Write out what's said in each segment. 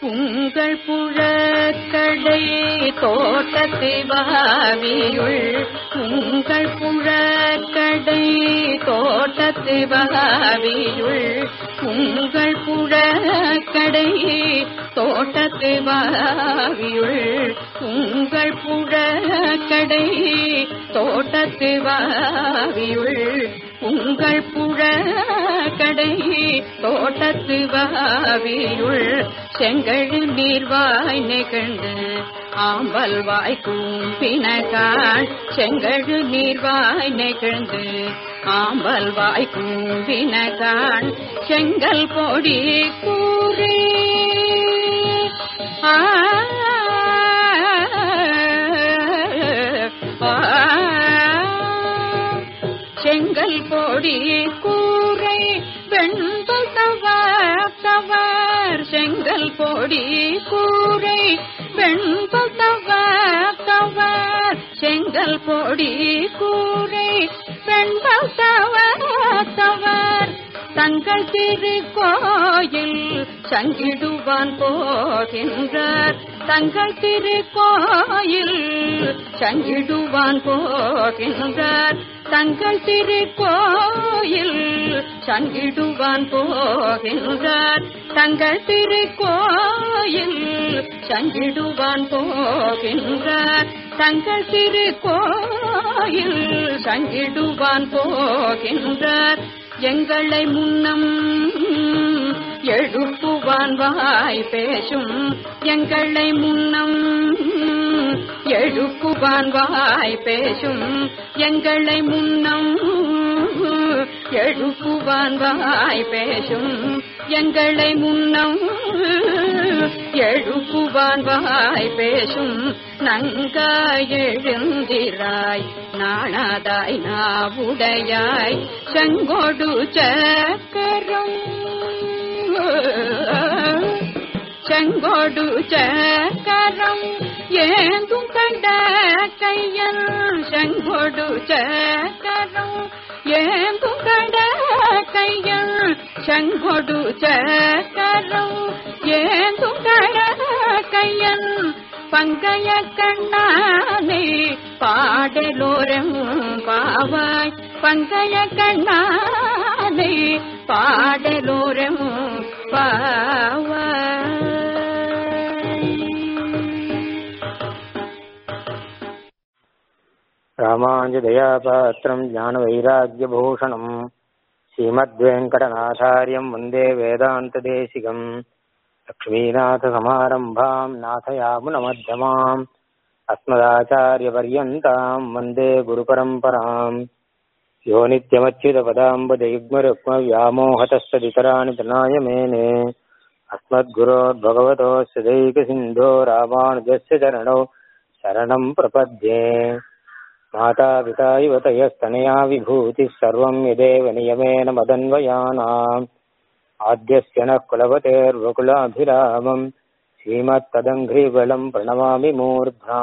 உங்கள் புழக்கடை தோட்டத்தை வாவியுள் உங்கள் புழக்கடை தோட்டத்தை வாவியுள் உங்கள் புழக்கடை தோட்டத்தை வாவியுள் உங்கள் புழக்கடை தோட்டத்தை வாவியுள் உங்கள் புழக்கடை தோட்டத்து வாவியுள் செங்கழு நீர்வாய் நெகிழ்ந்து ஆம்பல் வாய் கூம்பினகாள் செங்கழு நீர்வாய் நெகிழ்ந்து ஆம்பல் வாய் கூம்பினகாள் செங்கல் பொடி கூறே ஆ செங்கல் பொடி கூரை வெண்பல் தவர் தவர் செங்கல் பொடி கூரை வெண்பல் தவர் தவர் செங்கல் பொடி கூரை வெண்பல் தவர் தவர் தங்கள் திருக்கோயில் சங்கிடுவான் போகின்றார் தங்கள் திருக்கோயில் சங்கிடுவான் போகின்றார் தங்கள் திருக்கோயில் சங்கிடுவான் போகின்றார் தங்கள் திருக்கோயில் சங்கிடுவான் போகின்றார் தங்கள் திருக்கோயில் சங்கிடுவான் போகின்றார் எங்களை முன்னம் எழுப்புவான் வாய் பேசும் எங்களை முன்னம் எழுப்புவான் வாய் பேசும் எங்களை முன்னம் எழுப்புவான் வாய் பேசும் எங்களை முன்னம் எழுப்புவான் வாய் பேசும் நங்காய் எழுந்திராய் நாணாதாய் நாவுடையாய் செங்கோடு சக்கரம் செங்கோடு சக்கரம் ஏந்தும் கண்ட கையல் செங்கோடு சக்கரம் ஏந்தும் கண்ட கையல் செங்கோடு சக்கரம் ஏந்தும் கண்ட கையல் பங்கைய கண்ணானே பாடலோரம் பாவாய் பங்கைய கண்ணானே பாடலோரம் ராமாஞ்சதயாபாத்திரம் ஞானவைராக்கியபூஷணம் ஸ்ரீமத்வேங்கடநாதாரியம் வந்தே வேதாந்ததேசிகம் லக்ஷ்மீநாथसमारम्भाम् नाथयामुनमध्यमाम् अस्मदाचार्यपर्यन्ताम् वन्दे गुरुपरम्पराम् यो नित्यमच्युतपदाम्बुजयुग्मरुक्मव्यामोहतस्तदितराणि तनाय मेने अस्मद्गुरोद्भगवतोऽस्य दैकसिन्धो रामानुजस्य चरणौ शरणम् प्रपद्ये मातापिता युवतयस्तनया विभूतिः सर्वम् यदेव नियमेन मदन्वयानाम् आद्यस्य नः कुलपतेर्वकुलाभिरामम् श्रीमत्तदङ्घ्रिबलम् प्रणमामि मूर्ध्ना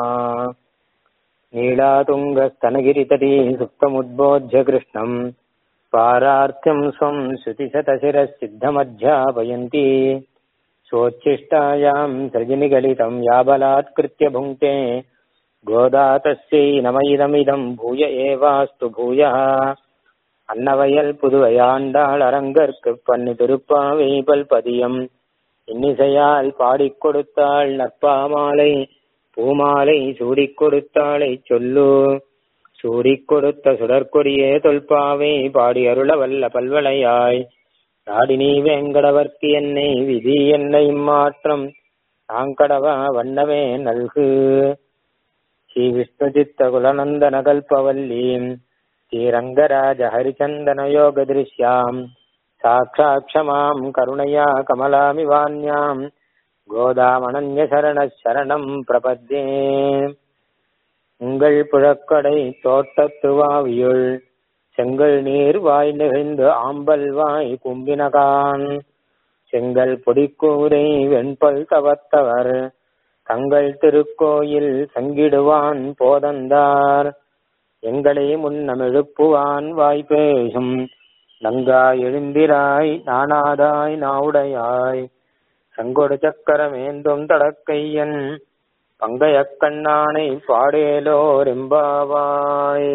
नीलातुङ्गस्तनगिरितटी सुप्तमुद्बोध्य कृष्णम् पारार्थ्यम् स्वम् श्रुतिशतशिरःसिद्धमध्यापयन्ती सोच्छिष्टायाम् सृजनिगलितम् याबलात्कृत्य भुङ्क्ते गोदा तस्यै नमैदमिदम् भूय एवास्तु भूयः அன்னவயல் புதுவையாண்டாள் அரங்கற்கு பண்ணு திருப்பாவை பல்பதியம் இன்னிசையால் பாடிக் கொடுத்தாள் நற்பாமாலை பூமாலை சூடிக் கொடுத்தாளை சொல்லு சூடிக் கொடுத்த சுடற்கொடியே தொல்பாவை பாடி அருள வல்ல பல்வளையாய் நாடினி வேங்கடவர்க்கு என்னை விதி என்னை மாற்றம் தாங்கடவா வண்ணமே நல்கு ஸ்ரீ விஷ்ணுஜித்த குலநந்தன கல்பவல்லீம் श्रीरङ्गराज हरिचन्दनयोगदृश्याम् साक्षाक्षमाम् करुणया कमलामिवान्याम् गोदामणन्यशरणः शरणम् प्रपद्ये உங்கள் புழக்கடை தோட்டத்து வாவியுள் செங்கல் நீர் வாய் நெகிழ்ந்து ஆம்பல் வாய் கும்பினகான் செங்கல் பொடிக்கூரை வெண்பல் தவத்தவர் தங்கள் திருக்கோயில் சங்கிடுவான் போதந்தார் எங்களை முன்னம் எழுப்புவான் வாய் பேசும் நங்காய் எழுந்திராய் நானாதாய் நாவுடையாய் செங்கொடு சக்கரமேந்தும் தடக்கையன் பங்கையக் கண்ணானை பாடேலோர் எம்பாவாய்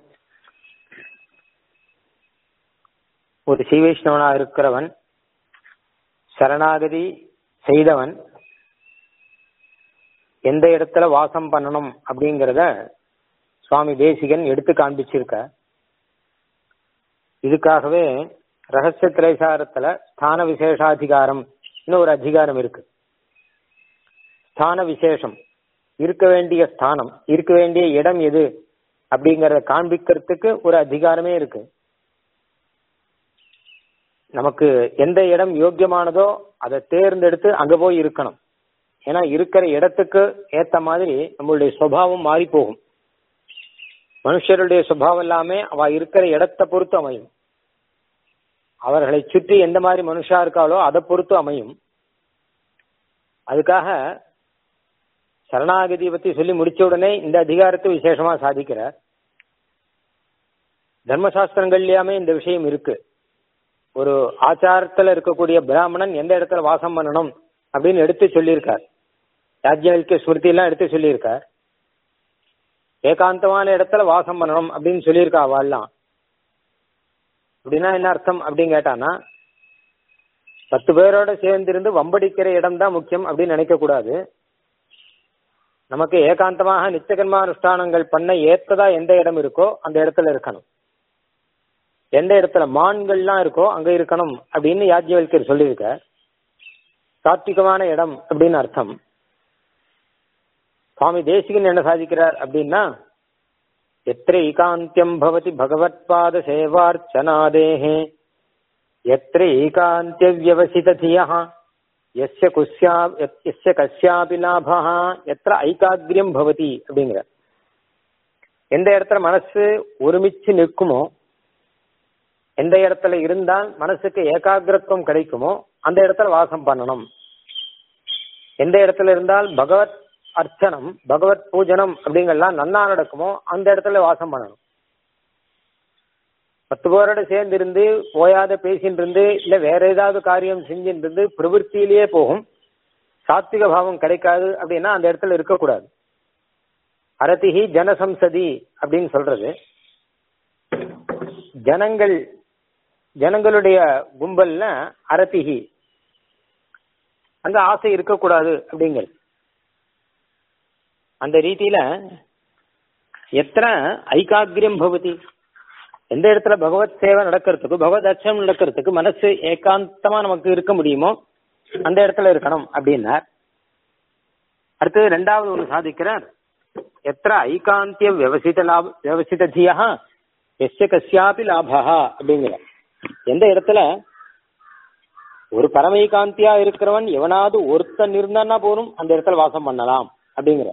ஒரு ஸ்ரீவைஷ்ணவனா இருக்கிறவன் சரணாகதி செய்தவன் எந்த இடத்துல வாசம் பண்ணணும் அப்படிங்கறத சுவாமி தேசிகன் எடுத்து காண்பிச்சிருக்க இதுக்காகவே ரகசிய திரைசாரத்துல ஸ்தான விசேஷாதிகாரம் ஒரு அதிகாரம் இருக்கு ஸ்தான விசேஷம் இருக்க வேண்டிய ஸ்தானம் இருக்க வேண்டிய இடம் எது அப்படிங்கறத காண்பிக்கிறதுக்கு ஒரு அதிகாரமே இருக்கு நமக்கு எந்த இடம் யோக்கியமானதோ அதை தேர்ந்தெடுத்து அங்க போய் இருக்கணும் ஏன்னா இருக்கிற இடத்துக்கு ஏத்த மாதிரி நம்மளுடைய சுவாவம் மாறி போகும் மனுஷருடைய சுபாவம் எல்லாமே அவ இருக்கிற இடத்தை பொறுத்து அமையும் அவர்களை சுற்றி எந்த மாதிரி மனுஷா இருக்காளோ அதை பொறுத்து அமையும் அதுக்காக சரணாகதியை பத்தி சொல்லி முடிச்ச உடனே இந்த அதிகாரத்தை விசேஷமா சாதிக்கிறார் தர்மசாஸ்திரங்கள்லயாமே இந்த விஷயம் இருக்கு ஒரு ஆச்சாரத்துல இருக்கக்கூடிய பிராமணன் எந்த இடத்துல வாசம் பண்ணணும் அப்படின்னு எடுத்து சொல்லியிருக்கார் ராஜ்யவல்க ஸ்மிருதி எல்லாம் எடுத்து சொல்லியிருக்கார் ஏகாந்தமான இடத்துல வாசம் பண்ணணும் அப்படின்னு சொல்லியிருக்கா அவெல்லாம் அப்படின்னா என்ன அர்த்தம் அப்படின்னு கேட்டானா பத்து பேரோட சேர்ந்திருந்து வம்படிக்கிற இடம் தான் முக்கியம் அப்படின்னு நினைக்க கூடாது நமக்கு ஏகாந்தமாக நித்தியகர்மானுஷ்டானங்கள் பண்ண ஏத்ததா எந்த இடம் இருக்கோ அந்த இடத்துல இருக்கணும் எந்த இடத்துல மான்கள்லாம் இருக்கோ அங்க இருக்கணும் அப்படின்னு யாஜ்யவல்கர் சொல்லியிருக்க சாத்விகமான இடம் அப்படின்னு அர்த்தம் சுவாமி தேசிகன் என்ன சாதிக்கிறார் அப்படின்னா எத்திர ஏகாந்தியம் பவதி பகவத்பாத சேவார்ச்சனாதேஹே எத்திர ஏகாந்திய வியவசிததியா எஸ்ய குஸ்யா எஸ்ய கஸ்யாபி லாபா எத்திர ஐகாகிரியம் பவதி அப்படிங்கிற எந்த இடத்துல மனசு ஒருமிச்சு நிற்குமோ எந்த இடத்துல இருந்தால் மனசுக்கு ஏகாகிரத்துவம் கிடைக்குமோ அந்த இடத்துல வாசம் பண்ணணும் எந்த இடத்துல இருந்தால் பகவத் அர்ச்சனம் பகவத் பூஜனம் அப்படிங்கறலாம் நன்னா நடக்குமோ அந்த இடத்துல வாசம் பண்ணணும் பத்து பேரோட சேர்ந்து இருந்து ஓயாத பேசிட்டு இருந்து இல்ல வேற ஏதாவது காரியம் செஞ்சுட்டு இருந்து பிரவൃத்தியிலேயே போகும் சாத்விக பாவம் கிடைக்காது அப்படின்னா அந்த இடத்துல இருக்கக்கூடாது அரதிகி ஜனசம்சதி அப்படின்னு சொல்றது ஜனங்கள் ஜனங்களுடைய கும்பல்ல அரதிகி அங்க ஆசை இருக்கக்கூடாது அப்படிங்கள் அந்த ரீதியில எத்தனை ஐகாகிரியம் பவதி எந்த இடத்துல பகவத் சேவை நடக்கிறதுக்கு பகவத் அர்ச்சனம் நடக்கிறதுக்கு மனசு ஏகாந்தமா நமக்கு இருக்க முடியுமோ அந்த இடத்துல இருக்கணும் அப்படின்னார் அடுத்தது ரெண்டாவது ஒன்று சாதிக்கிறார் எத்திர ஐகாந்திய விவசித லாப விவசித தியா எஸ்ய கஸ்யாபி லாபா அப்படிங்கிற எந்த இடத்துல ஒரு பரமைகாந்தியா இருக்கிறவன் எவனாவது ஒருத்தன் இருந்தான்னா போதும் அந்த இடத்துல வாசம் பண்ணலாம் அப்படிங்கிற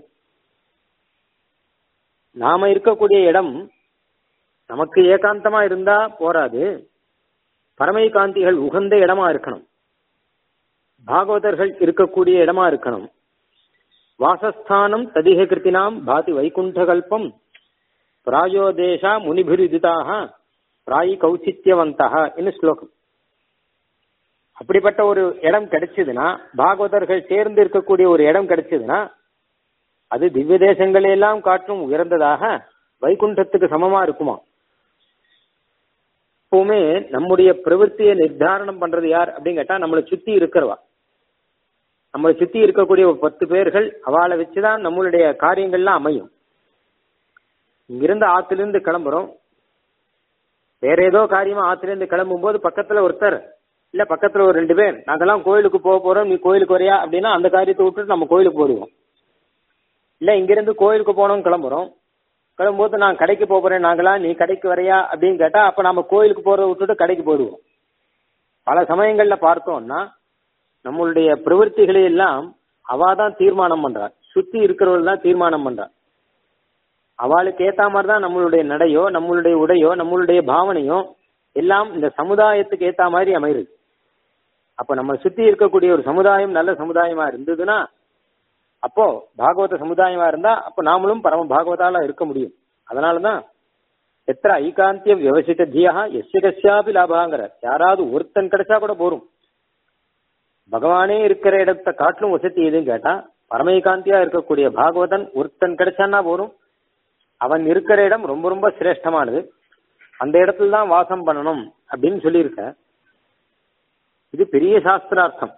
நாம இருக்கக்கூடிய இடம் நமக்கு ஏகாந்தமா இருந்தா போராது பரமைகாந்திகள் உகந்த இடமா இருக்கணும் பாகவதர்கள் இருக்கக்கூடிய இடமா இருக்கணும் வாசஸ்தானம் ததிக கிருத்தினாம் பாதி வைகுண்டகல்பம் பிராயோதேசா முனிபிரிதிதாக பிராயி கௌச்சித்யவந்தக என்று ஸ்லோகம் அப்படிப்பட்ட ஒரு இடம் கிடைச்சதுன்னா பாகவதர்கள் சேர்ந்து இருக்கக்கூடிய ஒரு இடம் கிடைச்சதுன்னா அது திவ்ய தேசங்களை எல்லாம் காற்றும் உயர்ந்ததாக வைகுண்டத்துக்கு சமமா இருக்குமா எப்பவுமே நம்முடைய பிரவൃத்தியை நிர்தாரணம் பண்றது யார் அப்படின்னு கேட்டா நம்மளை சுத்தி இருக்கிறவா நம்மளை சுத்தி இருக்கக்கூடிய ஒரு பத்து பேர்கள் அவளை வச்சுதான் நம்மளுடைய காரியங்கள்லாம் அமையும் இங்கிருந்து ஆத்திலிருந்து கிளம்புறோம் வேற ஏதோ காரியமா ஆத்திலிருந்து கிளம்பும் போது பக்கத்துல ஒருத்தர் இல்ல பக்கத்துல ஒரு ரெண்டு பேர் நாங்கெல்லாம் கோயிலுக்கு போக போறோம் நீ கோயிலுக்கு வரியா அப்படின்னா அந்த காரியத்தை விட்டுட்டு நம்ம கோயிலுக்கு போடுவோம் இல்ல இங்கிருந்து கோயிலுக்கு போனோம் கிளம்புறோம் கிளம்பும்போது நான் கடைக்கு போறேன் நாங்களா நீ கடைக்கு வரையா அப்படின்னு கேட்டா அப்ப நம்ம கோயிலுக்கு போறத விட்டுட்டு கடைக்கு போடுவோம் பல சமயங்கள்ல பார்த்தோம்னா நம்மளுடைய பிரவൃத்திகளை எல்லாம் அவா தான் தீர்மானம் பண்றா சுத்தி இருக்கிறவர்கள் தான் தீர்மானம் பண்றா அவளுக்கு ஏத்த மாதிரி தான் நம்மளுடைய நடையோ நம்மளுடைய உடையோ நம்மளுடைய பாவனையோ எல்லாம் இந்த சமுதாயத்துக்கு ஏத்த மாதிரி அமையுது அப்ப நம்ம சுத்தி இருக்கக்கூடிய ஒரு சமுதாயம் நல்ல சமுதாயமா இருந்ததுன்னா அப்போ பாகவத சமுதாயமா இருந்தா அப்போ நாமளும் பரம பாகவதால இருக்க முடியும் அதனாலதான் எத்தனை ஐகாந்திய விவசித்த தியா எஸ்ய கஸ்யாபி லாபாங்கிற யாராவது ஒருத்தன் கிடைச்சா கூட போரும் பகவானே இருக்கிற இடத்தை காட்டிலும் வசதி எதுன்னு கேட்டா பரமேகாந்தியா இருக்கக்கூடிய பாகவதன் ஒருத்தன் கிடைச்சான்னா போதும் அவன் இருக்கிற இடம் ரொம்ப ரொம்ப சிரேஷ்டமானது அந்த இடத்துல தான் வாசம் பண்ணணும் அப்படின்னு சொல்லியிருக்க இது பெரிய சாஸ்திரார்த்தம்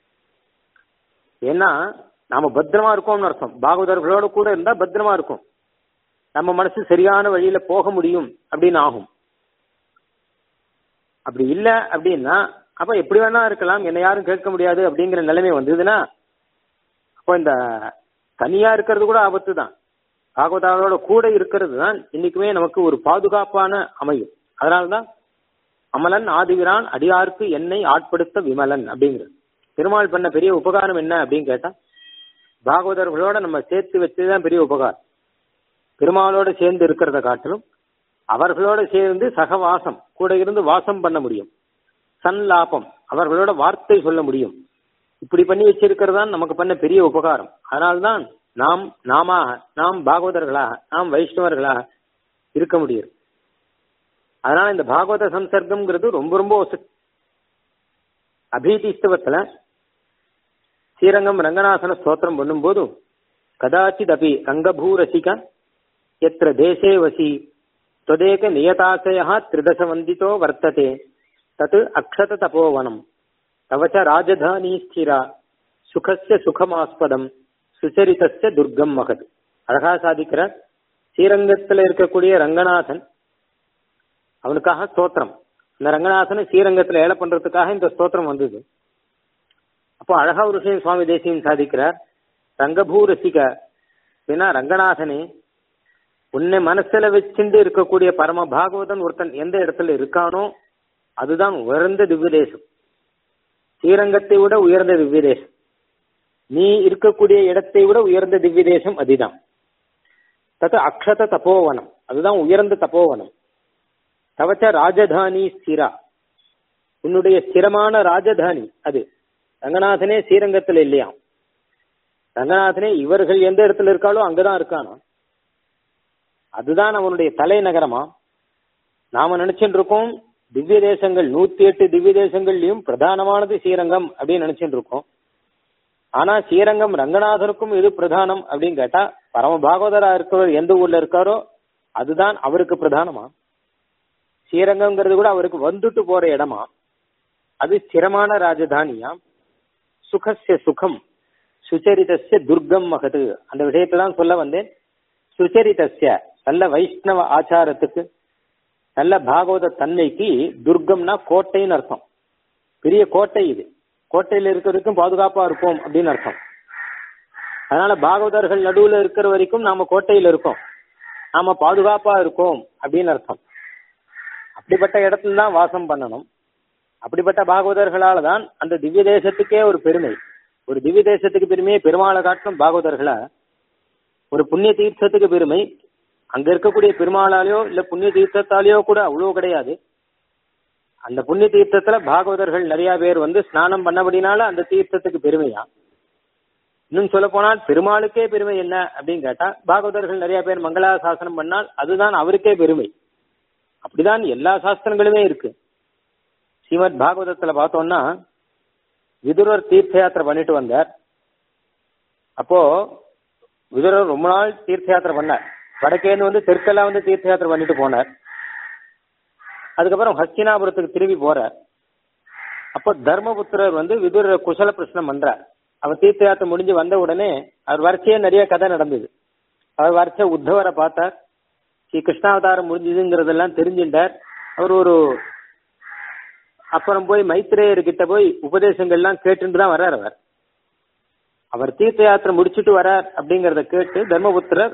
ஏன்னா நாம பத்திரமா இருக்கோம்னு அர்த்தம் பாகவதர்களோட கூட இருந்தா பத்திரமா இருக்கும் நம்ம மனசு சரியான வழியில போக முடியும் அப்படின்னு ஆகும் அப்படி இல்ல அப்படின்னா அப்ப எப்படி வேணா இருக்கலாம் என்ன யாரும் கேட்க முடியாது அப்படிங்கிற நிலைமை வந்ததுன்னா அப்போ இந்த தனியா இருக்கிறது கூட ஆபத்து தான் பாகவதாவோட கூட இருக்கிறது தான் இன்னைக்குமே நமக்கு ஒரு பாதுகாப்பான அமையும் அதனால்தான் அமலன் ஆதிவிரான் அடியாருக்கு என்னை ஆட்படுத்த விமலன் அப்படிங்கிறது பெருமாள் பண்ண பெரிய உபகாரம் என்ன அப்படின்னு கேட்டா பாகவதர்களோட நம்ம சேர்த்து வச்சதுதான் பெரிய உபகாரம் பெருமாளோட சேர்ந்து இருக்கிறத காட்டிலும் அவர்களோட சேர்ந்து சகவாசம் கூட இருந்து வாசம் பண்ண முடியும் சன்லாபம் அவர்களோட வார்த்தை சொல்ல முடியும் இப்படி பண்ணி வச்சிருக்கிறது தான் நமக்கு பண்ண பெரிய உபகாரம் அதனால்தான் நாம் நாம நாம் பாகவதர்களாக நாம் வைஷ்ணவர்களாக இருக்க முடியும் அதனால இந்த பாகவத சம்சர்க்கம்ங்கிறது ரொம்ப ரொம்ப வசதி அபீதிஸ்தவத்துல ஸ்ரீரங்கம் ரங்கநாதன ஸ்தோத்திரம் பண்ணும்போது கதாச்சித் அபி ரங்கபூரசிக எத்திர தேசே வசி त्वदेक नियताशयः त्रिदशवन्दितो वर्तते तत् अक्षत तपोवनम् तव च राजधानी स्थिरा சுகஸ்ய சுகமாஸ்பதம் சுச்சரிதஸ்ய துர்க்கம் மகத் அழகா சாதிக்கிறார் ஸ்ரீரங்கத்துல இருக்கக்கூடிய ரங்கநாதன் அவனுக்காக ஸ்தோத்திரம் இந்த ரங்கநாதனை ஸ்ரீரங்கத்துல ஏழை பண்றதுக்காக இந்த ஸ்தோத்திரம் வந்தது அப்போ அழகா ஒரு விஷயம் சுவாமி தேசியம் சாதிக்கிறார் ரங்கபூ ரசிக ஏன்னா ரங்கநாதனே உன்னை மனசுல வச்சுட்டு இருக்கக்கூடிய பரம பாகவதன் ஒருத்தன் எந்த இடத்துல இருக்கானோ அதுதான் உயர்ந்த திவ்ய தேசம் ஸ்ரீரங்கத்தை விட உயர்ந்த திவ்ய தேசம் நீ இருக்கக்கூடிய இடத்தை விட உயர்ந்த திவ்ய தேசம் அதுதான் தத்து அக்ஷத தபோவனம் அதுதான் உயர்ந்த தபோவனம் தவச்ச ராஜதானி ஸ்திரா உன்னுடைய ஸ்திரமான ராஜதானி அது ரங்கநாதனே ஸ்ரீரங்கத்தில் இல்லையா ரங்கநாதனே இவர்கள் எந்த இடத்துல இருக்காளோ அங்கதான் இருக்கானா அதுதான் அவனுடைய தலைநகரமா நாம நினைச்சுட்டு இருக்கோம் திவ்ய தேசங்கள் நூத்தி எட்டு திவ்ய தேசங்கள்லயும் பிரதானமானது ஸ்ரீரங்கம் அப்படின்னு நினைச்சுட்டு இருக்கோம் ஆனா ஸ்ரீரங்கம் ரங்கநாதருக்கும் எது பிரதானம் அப்படின்னு கேட்டா பரம பாகவதரா இருக்கிறவர் எந்த ஊர்ல இருக்காரோ அதுதான் அவருக்கு பிரதானமா ஸ்ரீரங்கம்ங்கிறது கூட அவருக்கு வந்துட்டு போற இடமா அது ஸ்திரமான ராஜதானியா சுகசிய சுகம் சுச்சரிதஸ்ய துர்க்கம் மகது அந்த விஷயத்தை தான் சொல்ல வந்தேன் சுச்சரிதஸ்ய நல்ல வைஷ்ணவ ஆச்சாரத்துக்கு நல்ல பாகவத தன்மைக்கு துர்க்கம்னா கோட்டைன்னு அர்த்தம் பெரிய கோட்டை இது கோட்டையில இருக்கிறதுக்கும் பாதுகாப்பா இருப்போம் அப்படின்னு அர்த்தம் அதனால பாகவதர்கள் நடுவுல இருக்கிற வரைக்கும் நாம கோட்டையில இருக்கோம் நாம பாதுகாப்பா இருக்கோம் அப்படின்னு அர்த்தம் அப்படிப்பட்ட இடத்துல தான் வாசம் பண்ணணும் அப்படிப்பட்ட பாகவதர்களால தான் அந்த திவ்ய தேசத்துக்கே ஒரு பெருமை ஒரு திவ்ய தேசத்துக்கு பெருமையே பெருமாளை காட்டும் பாகவதர்களா ஒரு புண்ணிய தீர்த்தத்துக்கு பெருமை அங்க இருக்கக்கூடிய பெருமாளாலேயோ இல்ல புண்ணிய தீர்த்தத்தாலேயோ கூட அவ்வளவு கிடையாது அந்த புண்ணிய தீர்த்தத்துல பாகவதர்கள் நிறைய பேர் வந்து ஸ்நானம் பண்ணபடினால அந்த தீர்த்தத்துக்கு பெருமையா இன்னும் சொல்ல போனால் பெருமாளுக்கே பெருமை என்ன அப்படின்னு கேட்டா பாகவதர்கள் நிறைய பேர் மங்களா சாசனம் பண்ணால் அதுதான் அவருக்கே பெருமை அப்படிதான் எல்லா சாஸ்திரங்களுமே இருக்கு ஸ்ரீமத் பாகவதத்துல பார்த்தோம்னா விதுரர் தீர்த்த யாத்திரை பண்ணிட்டு வந்தார் அப்போ விதுரர் ரொம்ப நாள் தீர்த்த யாத்திரை பண்ணார் வடக்கேந்து வந்து தெற்கெல்லாம் வந்து தீர்த்த யாத்திரை பண்ணிட்டு போனார் அதுக்கப்புறம் ஹஸ்தினாபுரத்துக்கு திரும்பி போறார் அப்போ தர்மபுத்திரர் வந்து விதுர குசல பிரச்சனம் பண்றார் அவர் தீர்த்த யாத்திரை முடிஞ்சு வந்த உடனே அவர் வரிசையே நிறைய கதை நடந்தது அவர் வரிசை உத்தவரை பார்த்தார் ஸ்ரீ கிருஷ்ணாவதாரம் முடிஞ்சதுங்கிறதெல்லாம் தெரிஞ்சுட்டார் அவர் ஒரு அப்புறம் போய் மைத்ரேயர் கிட்ட போய் உபதேசங்கள்லாம் கேட்டுட்டு தான் வர்றார் அவர் அவர் தீர்த்த யாத்திரை முடிச்சுட்டு வரார் அப்படிங்கறத கேட்டு தர்மபுத்திரர்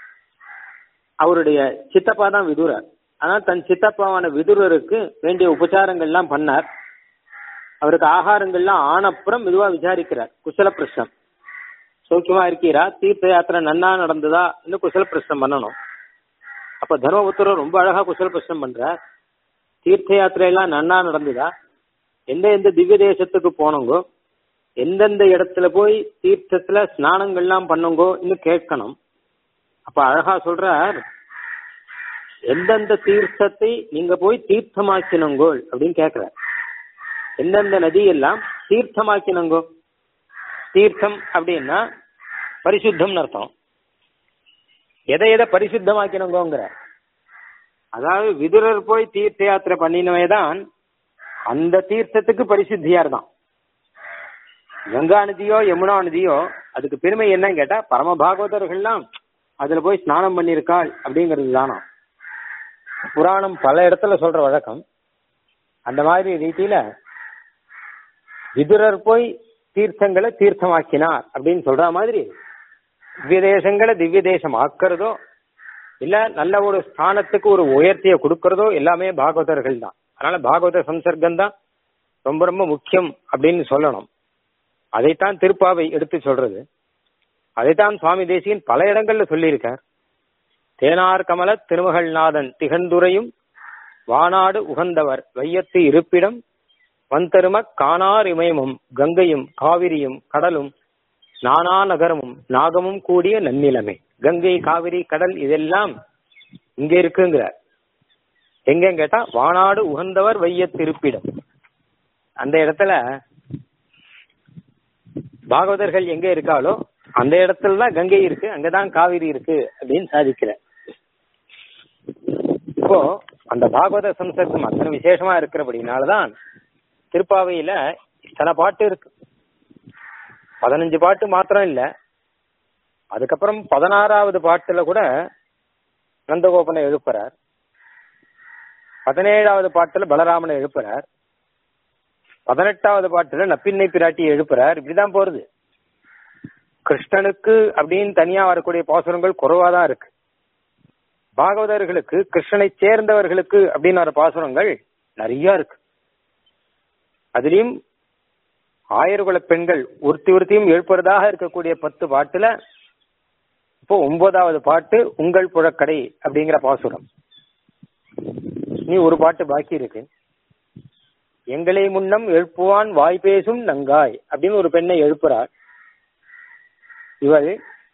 அவருடைய சித்தப்பா தான் விதுரர் ஆனா தன் சித்தப்பாவான விதுரருக்கு வேண்டிய உபச்சாரங்கள்லாம் பண்ணார் அவருக்கு ஆகாரங்கள்லாம் ஆனப்புறம் மெதுவா விசாரிக்கிறார் குசல பிரஷ்னம் சௌக்கியமா இருக்கீரா தீர்த்த யாத்திரை நன்னா நடந்ததா இன்னும் குசல பிரஷ்னம் பண்ணணும் அப்ப தர்மபுத்திரர் ரொம்ப அழகா குசல பிரஷ்னம் பண்றார் தீர்த்த யாத்திரையெல்லாம் நன்னா நடந்ததா எந்த எந்த திவ்ய தேசத்துக்கு போனோங்கோ எந்தெந்த இடத்துல போய் தீர்த்தத்துல ஸ்நானங்கள்லாம் பண்ணுங்கோ இன்னும் கேட்கணும் அப்ப அழகா சொல்றார் எந்தெந்த தீர்த்தத்தை நீங்க போய் தீர்த்தமாக்கினங்கோள் அப்படின்னு கேக்குறார் எந்தெந்த நதி எல்லாம் தீர்த்தமாக்கினங்கோ தீர்த்தம் அப்படின்னா பரிசுத்தம்னு அர்த்தம் எதை எதை பரிசுத்தமாக்கினங்கோங்கிற அதாவது விதுரர் போய் தீர்த்த யாத்திரை பண்ணினவே தான் அந்த தீர்த்தத்துக்கு பரிசுத்தியார் தான் கங்கா நதியோ யமுனா நதியோ அதுக்கு பெருமை என்னன்னு கேட்டா பரம பாகவதர்கள்லாம் அதுல போய் ஸ்நானம் பண்ணியிருக்காள் அப்படிங்கிறது தானா புராணம் பல இடத்துல சொல்ற வழக்கம் அந்த மாதிரி ரீதியில விதுரர் போய் தீர்த்தங்களை தீர்த்தமாக்கினார் அப்படின்னு சொல்ற மாதிரி திவ்ய தேசங்களை திவ்ய தேசம் ஆக்கிறதோ இல்ல நல்ல ஒரு ஸ்தானத்துக்கு ஒரு உயர்த்திய கொடுக்கறதோ எல்லாமே பாகவதர்கள் தான் அதனால பாகவத சம்சர்க்கம் தான் ரொம்ப ரொம்ப முக்கியம் அப்படின்னு சொல்லணும் அதைத்தான் திருப்பாவை எடுத்து சொல்றது அதைத்தான் சுவாமி தேசியன் பல இடங்கள்ல சொல்லியிருக்கார் தேனார் கமல திருமகள்நாதன் திகழ்ந்துரையும் வானாடு உகந்தவர் வையத்து இருப்பிடம் வந்தரும காணார் இமயமும் கங்கையும் காவிரியும் கடலும் நானா நகரமும் நாகமும் கூடிய நன்னிலமே கங்கை காவிரி கடல் இதெல்லாம் இங்க இருக்குங்கிறார் எங்க கேட்டா வானாடு உகந்தவர் வையத்து இருப்பிடம் அந்த இடத்துல பாகவதர்கள் எங்க இருக்காளோ அந்த இடத்துல தான் கங்கை இருக்கு அங்கதான் காவிரி இருக்கு அப்படின்னு சாதிக்கிற இப்போ அந்த பாகவத சம்சர்க்கம் அத்தனை விசேஷமா இருக்கிறபடினாலதான் திருப்பாவையில இத்தனை பாட்டு இருக்கு பதினஞ்சு பாட்டு மாத்திரம் இல்ல அதுக்கப்புறம் பதினாறாவது பாட்டுல கூட நந்தகோபனை எழுப்புறார் பதினேழாவது பாட்டுல பலராமனை எழுப்புறார் பதினெட்டாவது பாட்டுல நப்பின்னை பிராட்டியை எழுப்புறார் இப்படிதான் போறது கிருஷ்ணனுக்கு அப்படின்னு தனியா வரக்கூடிய பாசுரங்கள் குறைவாதான் இருக்கு பாகவதர்களுக்கு கிருஷ்ணனை சேர்ந்தவர்களுக்கு அப்படின்னு வர பாசுரங்கள் நிறைய இருக்கு அதுலயும் ஆயிரகுல பெண்கள் ஒருத்தி ஒருத்தியும் எழுப்புறதாக இருக்கக்கூடிய பத்து பாட்டுல இப்போ ஒன்பதாவது பாட்டு உங்கள் புழக்கடை அப்படிங்கிற பாசுரம் நீ ஒரு பாட்டு பாக்கி இருக்கு எங்களை முன்னம் எழுப்புவான் வாய் பேசும் நங்காய் அப்படின்னு ஒரு பெண்ணை எழுப்புறார் இவள்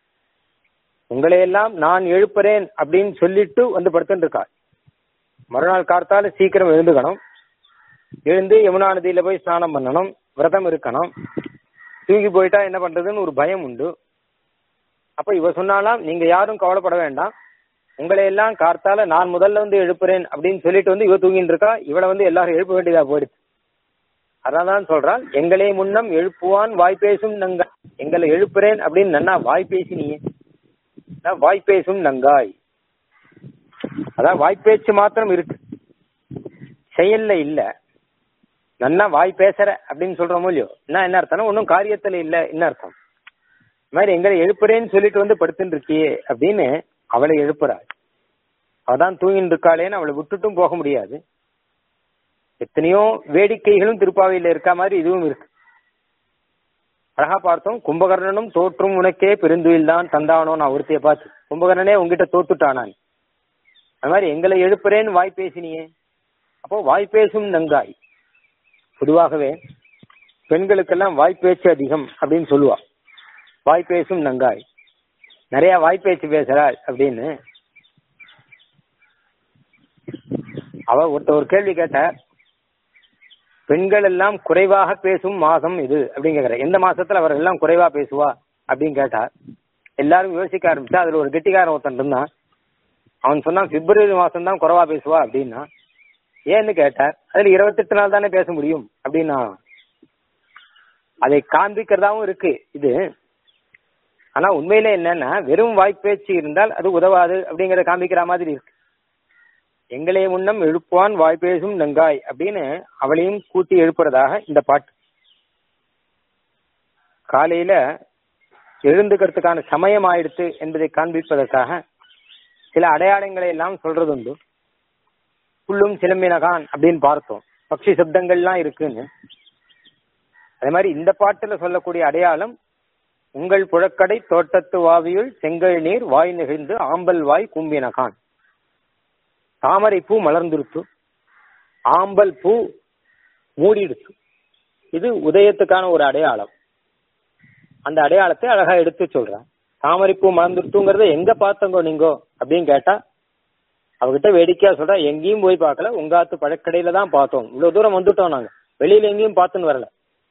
உங்களை எல்லாம் நான் எழுப்புறேன் அப்படின்னு சொல்லிட்டு வந்து படுத்துட்டு இருக்கா மறுநாள் கார்த்தால சீக்கிரம் எழுந்துக்கணும் எழுந்து யமுனா நதியில போய் ஸ்நானம் பண்ணணும் விரதம் இருக்கணும் தூங்கி போயிட்டா என்ன பண்றதுன்னு ஒரு பயம் உண்டு அப்ப இவ சொன்னாலாம் நீங்க யாரும் கவலைப்பட வேண்டாம் உங்களை எல்லாம் கார்த்தால நான் முதல்ல வந்து எழுப்புறேன் அப்படின்னு சொல்லிட்டு வந்து இவ தூங்கிட்டு இருக்கா இவளை வந்து எல்லாரும் எழுப்ப வேண்டியதா போயிடுச்சு அதான் சொல்றான் எங்களே முன்னம் எழுப்புவான் வாய் பேசும் நங்காய் எங்களை எழுப்புறேன் அப்படின்னு நன்னா வாய் பேசினியே அதான் வாய் பேசும் நங்காய் அதான் வாய்ப்பேச்சு மாத்திரம் இருக்கு செயல்ல இல்ல நன்னா வாய் பேசுற அப்படின்னு சொல்றோமோ இல்லையோ என்ன என்ன அர்த்தம் ஒன்னும் காரியத்துல இல்ல என்ன அர்த்தம் இந்த மாதிரி எங்களை எழுப்புறேன்னு சொல்லிட்டு வந்து படுத்துட்டு இருக்கியே அப்படின்னு அவளை எழுப்புறாள் அவதான் தூங்கிட்டு இருக்காளேன்னு அவளை விட்டுட்டும் போக முடியாது எத்தனையோ வேடிக்கைகளும் திருப்பாவையில இருக்க மாதிரி இதுவும் இருக்கு அழகா பார்த்தோம் கும்பகர்ணனும் தோற்றும் உனக்கே பெருந்துயில் தான் தந்தானோ நான் ஒருத்தைய பார்த்து கும்பகர்ணனே உங்ககிட்ட தோத்துட்டானான் அது மாதிரி எங்களை எழுப்புறேன்னு வாய் பேசினியே அப்போ வாய் பேசும் நங்காய் பொதுவாகவே பெண்களுக்கெல்லாம் வாய்ப்பேச்சு அதிகம் அப்படின்னு சொல்லுவா வாய் பேசும் நங்காய் நிறைய வாய்ப்பேச்சு பேசுறாள் அப்படின்னு அவ ஒருத்த ஒரு கேள்வி கேட்ட பெண்கள் எல்லாம் குறைவாக பேசும் மாசம் இது அப்படின்னு கேக்குற எந்த மாசத்துல அவர் எல்லாம் குறைவா பேசுவா அப்படின்னு கேட்டார் எல்லாரும் யோசிக்க ஆரம்பிச்சா அதுல ஒரு கெட்டிக்காரன் ஒருத்தன் இருந்தான் அவன் சொன்னான் பிப்ரவரி மாசம் தான் குறைவா பேசுவா அப்படின்னா ஏன்னு கேட்டார் அதுல இருபத்தெட்டு நாள் தானே பேச முடியும் அப்படின்னா அதை காண்பிக்கிறதாவும் இருக்கு இது ஆனா உண்மையில என்னன்னா வெறும் வாய்ப்பேச்சு இருந்தால் அது உதவாது அப்படிங்கறத காண்பிக்கிற மாதிரி இருக்கு எங்களே முன்னம் எழுப்புவான் வாய் பேசும் நங்காய் அப்படின்னு அவளையும் கூட்டி எழுப்புறதாக இந்த பாட்டு காலையில எழுந்துக்கிறதுக்கான சமயம் ஆயிடுத்து என்பதை காண்பிப்பதற்காக சில அடையாளங்களை எல்லாம் சொல்றது உண்டு புல்லும் சிலம்பினகான் அப்படின்னு பார்த்தோம் பக்ஷி சப்தங்கள்லாம் இருக்குன்னு அதே மாதிரி இந்த பாட்டுல சொல்லக்கூடிய அடையாளம் உங்கள் புழக்கடை தோட்டத்து வாவியுள் செங்கல் நீர் வாய் நெகிழ்ந்து ஆம்பல் வாய் கும்பினகான் தாமரை பூ மலர்ந்துருத்து ஆம்பல் பூ மூடிடுச்சு இது உதயத்துக்கான ஒரு அடையாளம் அந்த அடையாளத்தை அழகா எடுத்து சொல்றேன் தாமரை பூ மலர்ந்துருத்துங்கிறத எங்க பார்த்தங்கோ நீங்கோ அப்படின்னு கேட்டா அவகிட்ட வேடிக்கையா சொல்ற எங்கேயும் போய் பார்க்கல உங்காத்து பழக்கடையில தான் பார்த்தோம் இவ்வளவு தூரம் வந்துட்டோம் நாங்க வெளியில எங்கேயும் பார்த்துன்னு வரல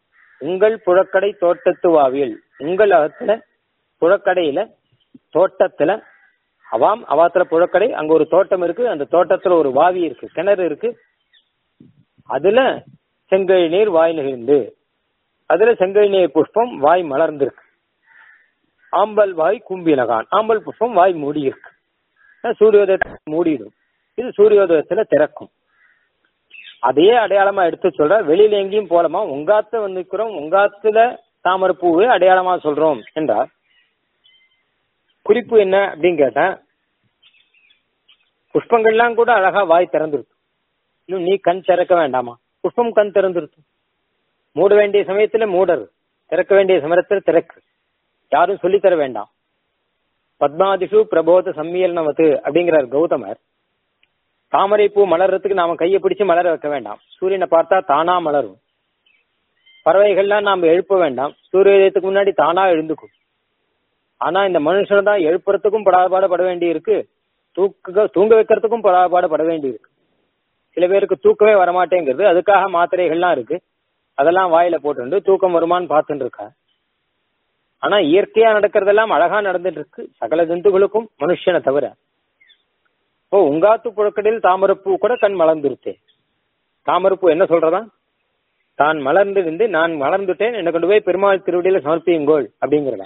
உங்கள் புழக்கடை தோட்டத்து வாவியல் உங்கள் அகத்துல புழக்கடையில தோட்டத்துல அவாம் அவாத்துல புழக்கடை அங்க ஒரு தோட்டம் இருக்கு அந்த தோட்டத்துல ஒரு வாவி இருக்கு கிணறு இருக்கு அதுல செங்கழி நீர் வாய் நிகழ்ந்து அதுல செங்கழி நீர் புஷ்பம் வாய் மலர்ந்திருக்கு ஆம்பல் வாய் கும்பினகான் ஆம்பல் புஷ்பம் வாய் மூடி இருக்கு சூரியோதயத்தை மூடிடும் இது சூரியோதயத்துல திறக்கும் அதையே அடையாளமா எடுத்து சொல்ற வெளியில எங்கேயும் போலமா உங்காத்த வந்துக்கிறோம் உங்காத்துல தாமரை பூவே அடையாளமா சொல்றோம் என்றார் குறிப்பு என்ன அப்படின்னு கேட்டேன் புஷ்பங்கள்லாம் கூட அழகா வாய் திறந்துருக்கும் இன்னும் நீ கண் திறக்க வேண்டாமா புஷ்பம் கண் திறந்துருக்கும் மூட வேண்டிய சமயத்துல மூடரு திறக்க வேண்டிய சமயத்துல திறக்கு யாரும் சொல்லித் தர வேண்டாம் பத்மாதிஷு பிரபோத சம்மேளனவத்து அப்படிங்கிறார் கௌதமர் தாமரை பூ மலர்றதுக்கு நாம கையை பிடிச்சு மலர வைக்க வேண்டாம் சூரியனை பார்த்தா தானா மலரும் பறவைகள்லாம் நாம எழுப்ப வேண்டாம் சூரியோதயத்துக்கு முன்னாடி தானா எழுந்துக்கும் ஆனா இந்த மனுஷனை தான் எழுப்புறதுக்கும் படாபாடு பட வேண்டி இருக்கு தூக்க தூங்க வைக்கிறதுக்கும் படாபாடு பட வேண்டி இருக்கு சில பேருக்கு தூக்கமே வரமாட்டேங்கிறது அதுக்காக மாத்திரைகள்லாம் இருக்கு அதெல்லாம் வாயில போட்டு தூக்கம் வருமான்னு பார்த்துட்டு இருக்கா ஆனா இயற்கையா நடக்கிறதெல்லாம் அழகா நடந்துட்டு இருக்கு சகல ஜந்துகளுக்கும் மனுஷனை தவிர ஓ உங்காத்து புழக்கடையில் தாமரப்பூ கூட கண் மலர்ந்துருத்தே தாமரப்பூ என்ன சொல்றதா தான் மலர்ந்திருந்து நான் மலர்ந்துட்டேன் என்னை கொண்டு போய் பெருமாள் திருவடியில சமர்ப்பியுங்கோள் அப்படிங்கிறதா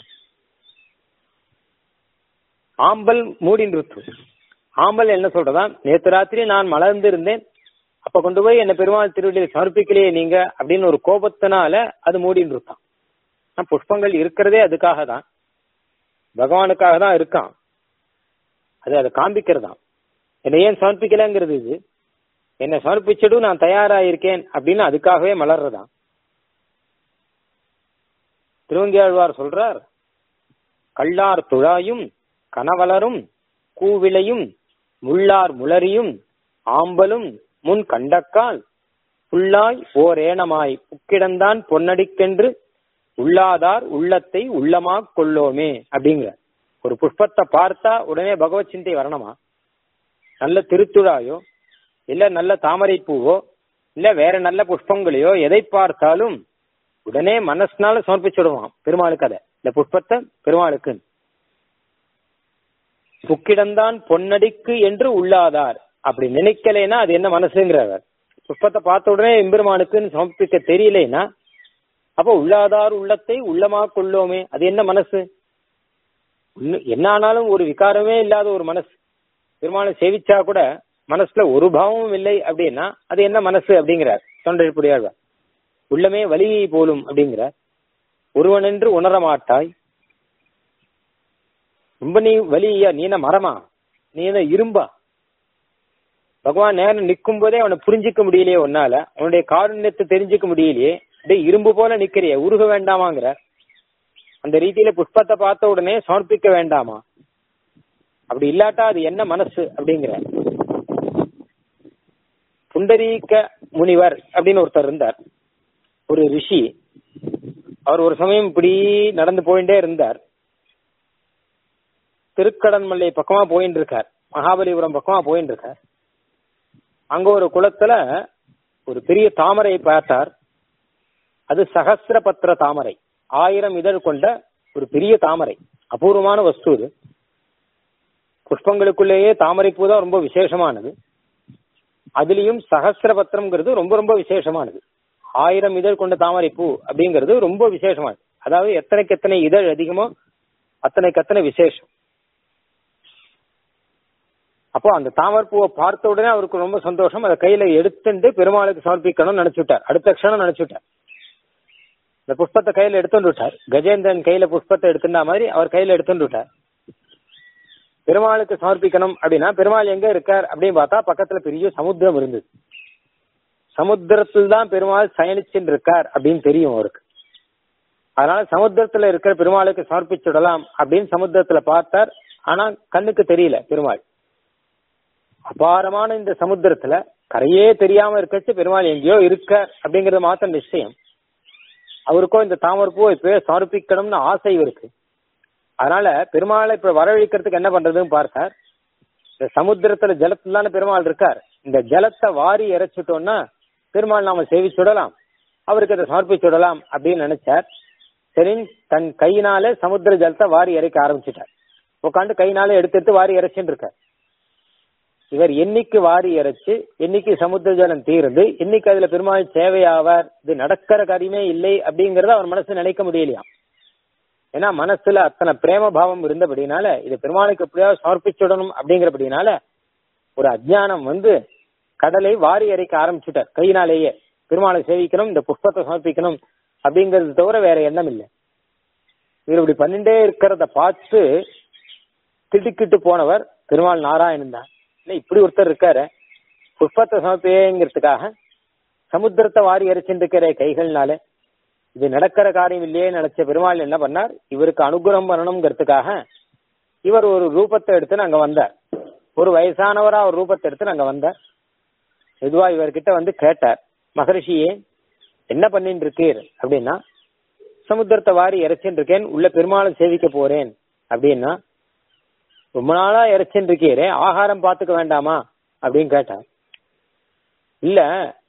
ஆம்பல் மூடி நிறுத்து ஆம்பல் என்ன சொல்றதா நேத்து ராத்திரி நான் மலர்ந்து இருந்தேன் அப்ப கொண்டு போய் என்ன பெருமாள் திருவடியில சமர்ப்பிக்கலையே நீங்க அப்படின்னு ஒரு கோபத்தினால அது மூடி நிறுத்தான் புஷ்பங்கள் இருக்கிறதே அதுக்காக தான் பகவானுக்காக தான் இருக்கான் அது அதை காண்பிக்கிறதாம் என்னை ஏன் சமர்ப்பிக்கலங்கிறது இது என்னை சமர்ப்பிச்சிடும் நான் தயாரா இருக்கேன் அப்படின்னு அதுக்காகவே மலர்றதாம் திருவங்கியாழ்வார் சொல்றார் கள்ளார் துழாயும் கனவலரும் கூவிளையும் முள்ளார் முளரியும் ஆம்பலும் முன் கண்டக்கால் புல்லாய் ஓர் ஏனமாய் புக்கிடந்தான் பொன்னடிக்கென்று உள்ளாதார் உள்ளத்தை உள்ளமா கொள்ளோமே அப்படிங்கிற ஒரு புஷ்பத்தை பார்த்தா உடனே பகவத் சிந்தை வரணுமா நல்ல திருத்துழாயோ இல்ல நல்ல தாமரை பூவோ இல்ல வேற நல்ல புஷ்பங்களையோ எதை பார்த்தாலும் உடனே மனசுனால சமர்ப்பிச்சுடுவான் பெருமாளுக்கு அதை இந்த புஷ்பத்தை பெருமாளுக்கு புக்கிடந்தான் பொன்னடிக்கு என்று உள்ளாதார் அப்படி நினைக்கலைன்னா அது என்ன மனசுங்கிறவர் புஷ்பத்தை பார்த்த உடனே எம்பெருமானுக்குன்னு சமர்ப்பிக்க தெரியலைன்னா அப்போ உள்ளாதார் உள்ளத்தை உள்ளமா கொள்ளோமே அது என்ன மனசு என்ன ஆனாலும் ஒரு விகாரமே இல்லாத ஒரு மனசு பெருமாளை சேவிச்சா கூட மனசுல ஒரு பாவமும் இல்லை அப்படின்னா அது என்ன மனசு அப்படிங்கிறார் தொண்டர்புடியாழ்வார் உள்ளமே வலியை போலும் அப்படிங்கிறார் ஒருவன் என்று உணர மாட்டாய் ரொம்ப நீ வலியா நீ என்ன மரமா நீ என்ன இரும்பா பகவான் நேரம் நிற்கும் போதே அவனை புரிஞ்சிக்க முடியலையே உன்னால அவனுடைய காருண்யத்தை தெரிஞ்சுக்க முடியலையே அப்படியே இரும்பு போல நிக்கிறிய உருக வேண்டாமாங்கிற அந்த ரீதியில புஷ்பத்தை பார்த்த உடனே சமர்ப்பிக்க வேண்டாமா அப்படி இல்லாட்டா அது என்ன மனசு அப்படிங்கிற புண்டரீக முனிவர் அப்படின்னு ஒருத்தர் இருந்தார் ஒரு ரிஷி அவர் ஒரு சமயம் இப்படி நடந்து போயிட்டே இருந்தார் திருக்கடன்மல்லை பக்கமா போயின்னு இருக்கார் மகாபலிபுரம் பக்கமா போயின்னு இருக்கார் அங்க ஒரு குளத்துல ஒரு பெரிய தாமரை பார்த்தார் அது சகசிர பத்திர தாமரை ஆயிரம் இதழ் கொண்ட ஒரு பெரிய தாமரை அபூர்வமான வஸ்து இது புஷ்பங்களுக்குள்ளேயே தாமரை பூ தான் ரொம்ப விசேஷமானது அதுலயும் சகசிர பத்திரம்ங்கிறது ரொம்ப ரொம்ப விசேஷமானது ஆயிரம் இதழ் கொண்ட தாமரை பூ அப்படிங்கிறது ரொம்ப விசேஷமானது அதாவது எத்தனைக்கு எத்தனை இதழ் அதிகமோ அத்தனைக்கு அத்தனை விசேஷம் அப்போ அந்த தாமரப்பூவை பார்த்த உடனே அவருக்கு ரொம்ப சந்தோஷம் அதை கையில எடுத்துட்டு பெருமாளுக்கு சமர்ப்பிக்கணும்னு நினைச்சுட்டார் அடுத்த க்ஷணம் நினைச்சுட்டார் இந்த புஷ்பத்தை கையில எடுத்துட்டு விட்டார் கஜேந்திரன் கையில புஷ்பத்தை எடுத்துட்டா மாதிரி அவர் கையில எடுத்துட்டு விட்டார் பெருமாளுக்கு சமர்ப்பிக்கணும் அப்படின்னா பெருமாள் எங்க இருக்கார் அப்படின்னு பார்த்தா பக்கத்துல பெரிய சமுத்திரம் இருந்தது சமுத்திரத்தில் தான் பெருமாள் சயனிச்சுன்னு இருக்கார் அப்படின்னு தெரியும் அவருக்கு அதனால சமுத்திரத்துல இருக்கிற பெருமாளுக்கு சமர்ப்பிச்சுடலாம் அப்படின்னு சமுத்திரத்துல பார்த்தார் ஆனா கண்ணுக்கு தெரியல பெருமாள் அபாரமான இந்த சமுத்திரத்துல கரையே தெரியாம இருக்கச்சு பெருமாள் எங்கேயோ இருக்க அப்படிங்கறது மாத்திரம் நிச்சயம் அவருக்கோ இந்த தாமரப்பூ இப்ப சமர்ப்பிக்கணும்னு ஆசை இருக்கு அதனால பெருமாளை இப்ப வரவழைக்கிறதுக்கு என்ன பண்றதுன்னு பார்த்தார் இந்த சமுத்திரத்துல ஜலத்துல தானே பெருமாள் இருக்கார் இந்த ஜலத்தை வாரி இறைச்சிட்டோம்னா பெருமாள் நாம சேவிச்சுடலாம் அவருக்கு அதை சமர்ப்பிச்சு விடலாம் அப்படின்னு நினைச்சார் சரி தன் கையினால சமுத்திர ஜலத்தை வாரி இறைக்க ஆரம்பிச்சுட்டார் உட்காந்து கையினால எடுத்து எடுத்து வாரி இறைச்சுட்டு இருக்கார் இவர் என்னைக்கு வாரி இறைச்சு என்னைக்கு சமுத்திர ஜலம் தீர்ந்து என்னைக்கு அதுல பெருமாள் சேவையாவார் இது நடக்கிற காரியமே இல்லை அப்படிங்கறத அவர் மனசு நினைக்க முடியலையாம் ஏன்னா மனசுல அத்தனை பிரேம பாவம் இருந்தபடினால இது பெருமாளுக்கு எப்படியாவது சமர்ப்பிச்சுடணும் அப்படிங்கிறபடினால ஒரு அஜ்ஞானம் வந்து கடலை வாரி இறைக்க ஆரம்பிச்சுட்டார் கையினாலேயே பெருமாளை சேவிக்கணும் இந்த புஷ்பத்தை சமர்ப்பிக்கணும் அப்படிங்கறது தவிர வேற எண்ணம் இல்லை இவர் இப்படி பண்ணிட்டே இருக்கிறத பார்த்து திடுக்கிட்டு போனவர் பெருமாள் நாராயணன் தான் இல்ல இப்படி ஒருத்தர் இருக்காரு புஷ்பத்தை சமர்ப்பிங்கிறதுக்காக சமுத்திரத்தை வாரி எரிச்சுட்டு இருக்கிற கைகள்னால இது நடக்கிற காரியம் இல்லையே நினைச்ச பெருமாள் என்ன பண்ணார் இவருக்கு அனுகிரகம் பண்ணணுங்கிறதுக்காக இவர் ஒரு ரூபத்தை எடுத்து நாங்க வந்தார் ஒரு வயசானவரா ஒரு ரூபத்தை எடுத்து நாங்க வந்தார் மெதுவா இவர்கிட்ட வந்து கேட்டார் மகரிஷியே என்ன பண்ணிட்டு இருக்கீர் அப்படின்னா சமுத்திரத்தை வாரி இறைச்சின்னு இருக்கேன் உள்ள பெருமாளை சேவிக்க போறேன் அப்படின்னா ரொம்ப நாளா இறைச்சின்னு இருக்கீரே ஆகாரம் பாத்துக்க வேண்டாமா அப்படின்னு கேட்டார் இல்ல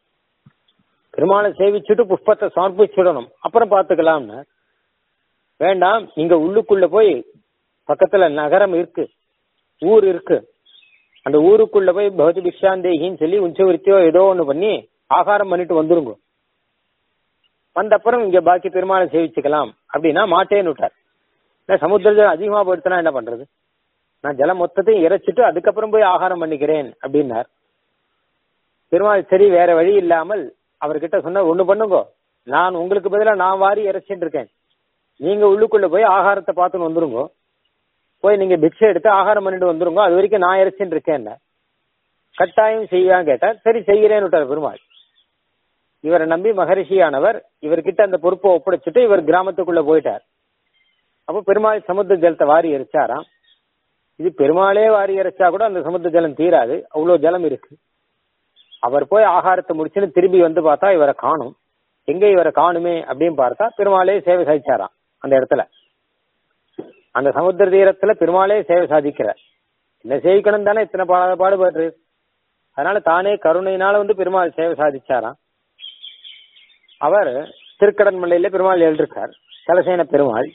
பெருமாளை சேவிச்சுட்டு புஷ்பத்தை சமர்ப்பிச்சுடணும் அப்புறம் பாத்துக்கலாம்னு வேண்டாம் நீங்க உள்ளுக்குள்ள போய் பக்கத்துல நகரம் இருக்கு ஊர் இருக்கு அந்த ஊருக்குள்ள போய் பகவதி பிக்ஷாந்தேகின்னு சொல்லி உஞ்சவிருத்தியோ ஏதோ ஒண்ணு பண்ணி ஆகாரம் பண்ணிட்டு வந்துருங்க வந்த அப்புறம் இங்க பாக்கி பெருமாளை சேவிச்சுக்கலாம் அப்படின்னா மாட்டேன்னு விட்டார் இல்ல சமுத்திர ஜலம் அதிகமா போயிடுச்சுன்னா என்ன பண்றது நான் ஜலம் மொத்தத்தையும் இறைச்சிட்டு அதுக்கப்புறம் போய் ஆகாரம் பண்ணிக்கிறேன் அப்படின்னார் பெருமாள் சரி வேற வழி இல்லாமல் அவர்கிட்ட சொன்ன ஒண்ணு பண்ணுங்க நான் உங்களுக்கு பதிலா நான் வாரி இறைச்சிட்டு இருக்கேன் நீங்க உள்ளுக்குள்ள போய் ஆகாரத்தை பார்த்துன்னு வந்துருங்க போய் நீங்க பிக்ஷை எடுத்து ஆகாரம் பண்ணிட்டு வந்துருங்க அது வரைக்கும் நான் இறைச்சின்னு இருக்கேன் கட்டாயம் செய்வான்னு கேட்டார் சரி செய்கிறேன்னு விட்டார் பெருமாள் இவரை நம்பி மகரிஷியானவர் இவர்கிட்ட அந்த பொறுப்பை ஒப்படைச்சிட்டு இவர் கிராமத்துக்குள்ள போயிட்டார் அப்போ பெருமாள் சமுத்திர ஜலத்தை வாரி எரிச்சாராம் இது பெருமாளே வாரி இறைச்சா கூட அந்த சமுத்திர ஜலம் தீராது அவ்வளவு ஜலம் இருக்கு அவர் போய் ஆகாரத்தை முடிச்சுன்னு திரும்பி வந்து பார்த்தா இவரை காணும் எங்க இவரை காணுமே அப்படின்னு பார்த்தா பெருமாளே சேவை சாதிச்சாராம் அந்த இடத்துல அந்த சமுத்திர தீரத்துல பெருமாளே சேவை சாதிக்கிறார் என்ன சேவிக்கணும் தானே இத்தனை பா பாடுபடுறது அதனால தானே கருணையினால வந்து பெருமாள் சேவை சாதிச்சாராம் அவர் திருக்கடன் மலையில பெருமாள் எழுதிருக்கார் தலசேன பெருமாள்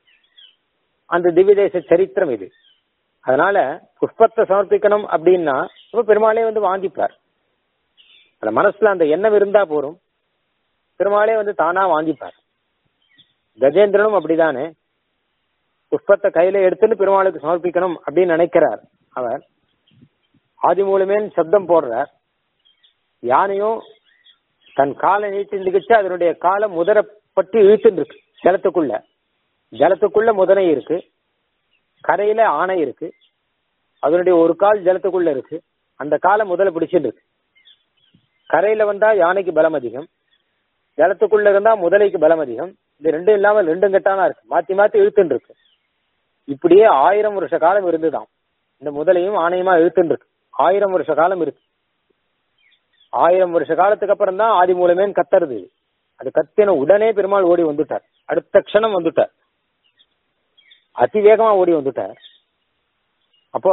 அந்த திவ்யதேச சரித்திரம் இது அதனால புஷ்பத்தை சமர்ப்பிக்கணும் அப்படின்னா இப்ப பெருமாளே வந்து வாங்கிப்பார் அந்த மனசுல அந்த எண்ணம் இருந்தா போரும் பெருமாளே வந்து தானா வாங்கிப்பார் கஜேந்திரனும் அப்படிதானே புஷ்பத்தை கையில எடுத்துன்னு பெருமாளுக்கு சமர்ப்பிக்கணும் அப்படின்னு நினைக்கிறார் அவர் ஆதி மூலமேன் சப்தம் போடுறார் யானையும் தன் காலை நீட்டி நிகழ்ச்சி அதனுடைய காலை முதரப்பட்டு இழுத்துட்டு இருக்கு ஜலத்துக்குள்ள ஜலத்துக்குள்ள முதனை இருக்கு கரையில ஆணை இருக்கு அதனுடைய ஒரு கால் ஜலத்துக்குள்ள இருக்கு அந்த காலை முதல்ல பிடிச்சிட்டு இருக்கு கரையில வந்தா யானைக்கு பலம் அதிகம் ஜலத்துக்குள்ள இருந்தா முதலைக்கு பலம் அதிகம் இது ரெண்டும் இல்லாம ரெண்டும் கட்டானா இருக்கு மாத்தி மாத்தி இழுத்துட்டு இருக்கு இப்படியே ஆயிரம் வருஷ காலம் இருந்துதான் இந்த முதலையும் ஆணையுமா இழுத்துட்டு இருக்கு ஆயிரம் வருஷ காலம் இருக்கு ஆயிரம் வருஷ காலத்துக்கு அப்புறம் தான் ஆதி மூலமேன்னு கத்துறது அது கத்தின உடனே பெருமாள் ஓடி வந்துட்டார் அடுத்த க்ஷணம் வந்துட்டார் அதிவேகமா ஓடி வந்துட்டார் அப்போ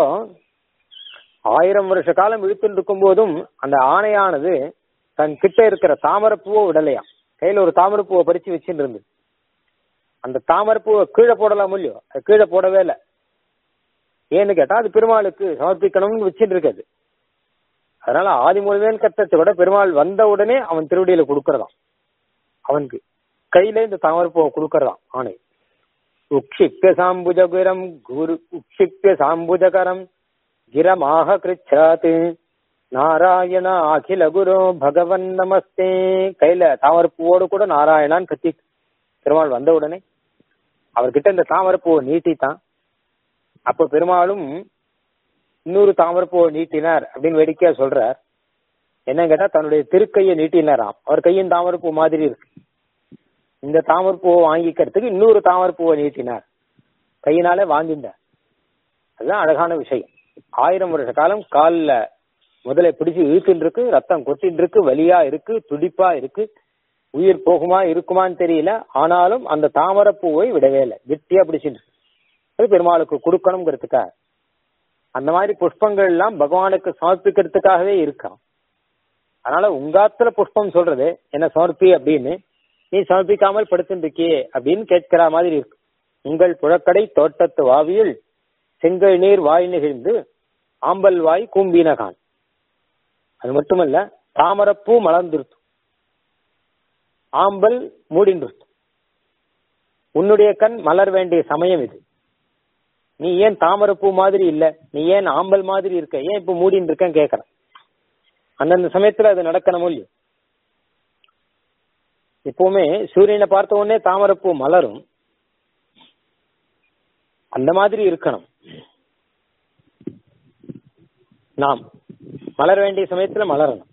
ஆயிரம் வருஷ காலம் இழுத்துட்டு இருக்கும் போதும் அந்த ஆணையானது தன் கிட்ட இருக்கிற தாமரப்பூவை விடலையா கையில ஒரு தாமரப்பூவை பறிச்சு வச்சுட்டு இருந்து அந்த தாமரப்பூவை கீழே போடலாம் இல்லையோ அது கீழே போடவே இல்லை ஏன்னு கேட்டா அது பெருமாளுக்கு சமர்ப்பிக்கணும்னு வச்சுட்டு இருக்காது அதனால ஆதி மூலவேன் கத்தத்தை விட பெருமாள் வந்த உடனே அவன் திருவடியில கொடுக்கறதாம் அவனுக்கு கையில இந்த தாமரப்பூவை கொடுக்கறதாம் ஆணை உக்ஷிப்ய சாம்புஜகுரம் குரு உக்ஷிப்ய சாம்புஜகரம் கிரமாக கிருச்சாத் நாராயண அகில குரு பகவன் நமஸ்தே கையில தாமரப்பூவோடு கூட நாராயணான் கத்தி பெருமாள் வந்த உடனே அவர்கிட்ட இந்த தாமரப்பூவை நீட்டித்தான் அப்ப பெருமாளும் இன்னொரு தாமரப்பூவை நீட்டினார் அப்படின்னு வேடிக்கையா சொல்றார் என்ன கேட்டா தன்னுடைய திருக்கையை நீட்டினாராம் அவர் கையின் தாமரப்பூ மாதிரி இருக்கு இந்த தாமரப்பூவை வாங்கிக்கிறதுக்கு இன்னொரு தாமரப்பூவை நீட்டினார் கையினாலே வாங்கிட்டார் அதுதான் அழகான விஷயம் ஆயிரம் வருஷ காலம் காலில் முதலை பிடிச்சு இழுத்துட்டு இருக்கு ரத்தம் கொட்டிட்டு இருக்கு வலியா இருக்கு துடிப்பா இருக்கு உயிர் போகுமா இருக்குமான்னு தெரியல ஆனாலும் அந்த தாமரப்பூவை விடவே இல்லை கெட்டியா பிடிச்சிட்டு இருக்கு அது பெருமாளுக்கு கொடுக்கணுங்கிறதுக்காக அந்த மாதிரி புஷ்பங்கள் எல்லாம் பகவானுக்கு சமர்ப்பிக்கிறதுக்காகவே இருக்காம் அதனால உங்காத்துல புஷ்பம் சொல்றது என்ன சமர்ப்பி அப்படின்னு நீ சமர்ப்பிக்காமல் படுத்துட்டு இருக்கியே அப்படின்னு கேட்கிற மாதிரி இருக்கு உங்கள் புழக்கடை தோட்டத்து வாவியில் செங்கல் நீர் வாய் நிகழ்ந்து ஆம்பல் வாய் கூம்பினகான் அது மட்டுமல்ல தாமரப்பூ மலர்ந்துருத்து ஆம்பல் மூடின்றுத்து உன்னுடைய கண் மலர் வேண்டிய சமயம் இது நீ ஏன் தாமரப்பூ மாதிரி இல்ல நீ ஏன் ஆம்பல் மாதிரி இருக்க ஏன் இப்ப மூடின்னு இருக்கேன்னு கேக்குறேன் அந்தந்த சமயத்துல அது நடக்கணும் இல்லையோ எப்பவுமே சூரியனை பார்த்த உடனே தாமரப்பூ மலரும் அந்த மாதிரி இருக்கணும் நாம் மலர வேண்டிய சமயத்துல மலரணும்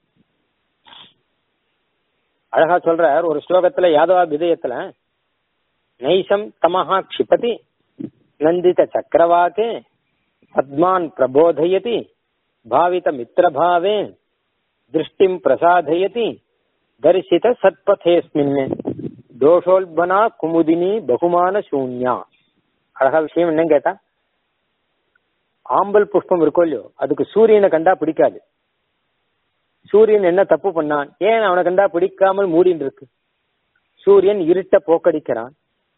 அழகா சொல்றார் ஒரு ஸ்லோகத்துல யாதவா விதயத்துல நைசம் தமஹா க்ஷிபதி நந்தித சக்கரவாக்கே பத்மான் பிரபோதயதி பாவித மித்திரபாவே திருஷ்டிம் பிரசாதயதி தரிசித சத்பதேஸ்மின் தோஷோல்பனா குமுதினி பகுமான சூன்யா அழகா விஷயம் என்னன்னு கேட்டா ஆம்பல் புஷ்பம் இருக்கோ இல்லையோ அதுக்கு சூரியனை கண்டா பிடிக்காது சூரியன் என்ன தப்பு பண்ணான் ஏன் அவனை கண்டா பிடிக்காமல் மூடின்னு இருக்கு சூரியன் இருட்ட போக்கடிக்கிறான்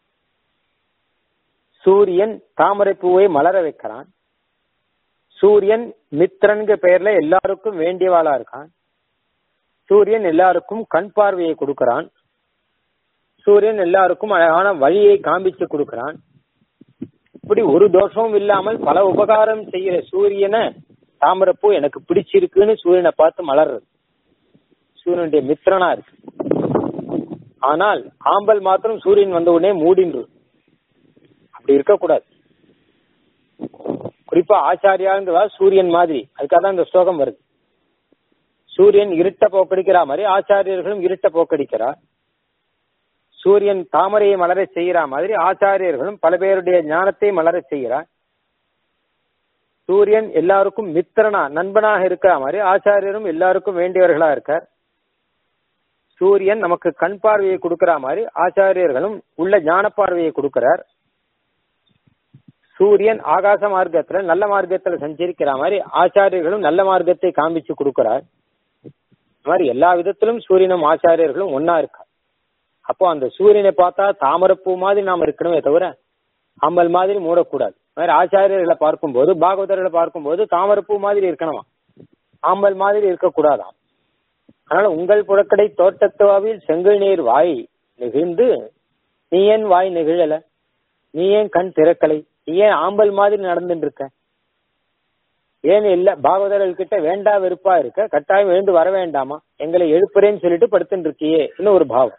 சூரியன் தாமரை பூவை மலர வைக்கிறான் சூரியன் மித்ரன்கிற பெயர்ல எல்லாருக்கும் வேண்டியவாளா இருக்கான் சூரியன் எல்லாருக்கும் கண் பார்வையை கொடுக்கறான் சூரியன் எல்லாருக்கும் அழகான வழியை காண்பிச்சு கொடுக்கறான் இப்படி ஒரு தோஷமும் இல்லாமல் பல உபகாரம் செய்யற சூரியனை தாமரப்பூ எனக்கு பிடிச்சிருக்குன்னு சூரியனை பார்த்து மலர்றது சூரியனுடைய மித்திரனா இருக்கு ஆனால் ஆம்பல் மாத்திரம் சூரியன் வந்த உடனே மூடின்று அப்படி இருக்கக்கூடாது குறிப்பா ஆச்சாரியாங்கிறதா சூரியன் மாதிரி அதுக்காக தான் இந்த ஸ்லோகம் வருது சூரியன் இருட்ட போக்கடிக்கிற மாதிரி ஆச்சாரியர்களும் இருட்ட போக்கடிக்கிறார் சூரியன் தாமரையை மலரச் செய்கிற மாதிரி ஆச்சாரியர்களும் பல பேருடைய ஞானத்தை மலரச் செய்கிறார் சூரியன் எல்லாருக்கும் மித்திரனா நண்பனாக இருக்கிற மாதிரி ஆச்சாரியரும் எல்லாருக்கும் வேண்டியவர்களா இருக்கார் சூரியன் நமக்கு கண் பார்வையை கொடுக்கிற மாதிரி ஆச்சாரியர்களும் உள்ள ஞான பார்வையை கொடுக்கிறார் சூரியன் ஆகாச மார்க்கத்துல நல்ல மார்க்கத்துல சஞ்சரிக்கிற மாதிரி ஆச்சாரியர்களும் நல்ல மார்க்கத்தை காண்பிச்சு கொடுக்கிறார் இந்த மாதிரி எல்லா விதத்திலும் சூரியனும் ஆச்சாரியர்களும் ஒன்னா இருக்கா அப்போ அந்த சூரியனை பார்த்தா தாமரப்பூ மாதிரி நாம இருக்கணுமே தவிர அம்பல் மாதிரி மூடக்கூடாது மாதிரி ஆச்சாரியர்களை பார்க்கும்போது பாகவதர்களை பார்க்கும்போது தாமரப்பூ மாதிரி இருக்கணுமா ஆம்பல் மாதிரி இருக்கக்கூடாதாம் அதனால உங்கள் புழக்கடை தோட்டத்துவாவில் செங்கல் நீர் வாய் நெகிழ்ந்து நீ ஏன் வாய் நெகிழல நீ ஏன் கண் திறக்கலை நீ ஏன் ஆம்பல் மாதிரி நடந்துட்டு இருக்க ஏன் இல்ல பாகவதர்கள் கிட்ட வேண்டா வெறுப்பா இருக்க கட்டாயம் எழுந்து வர வேண்டாமா எங்களை எழுப்புறேன்னு சொல்லிட்டு படுத்துட்டு இருக்கியே இன்னும் ஒரு பாவம்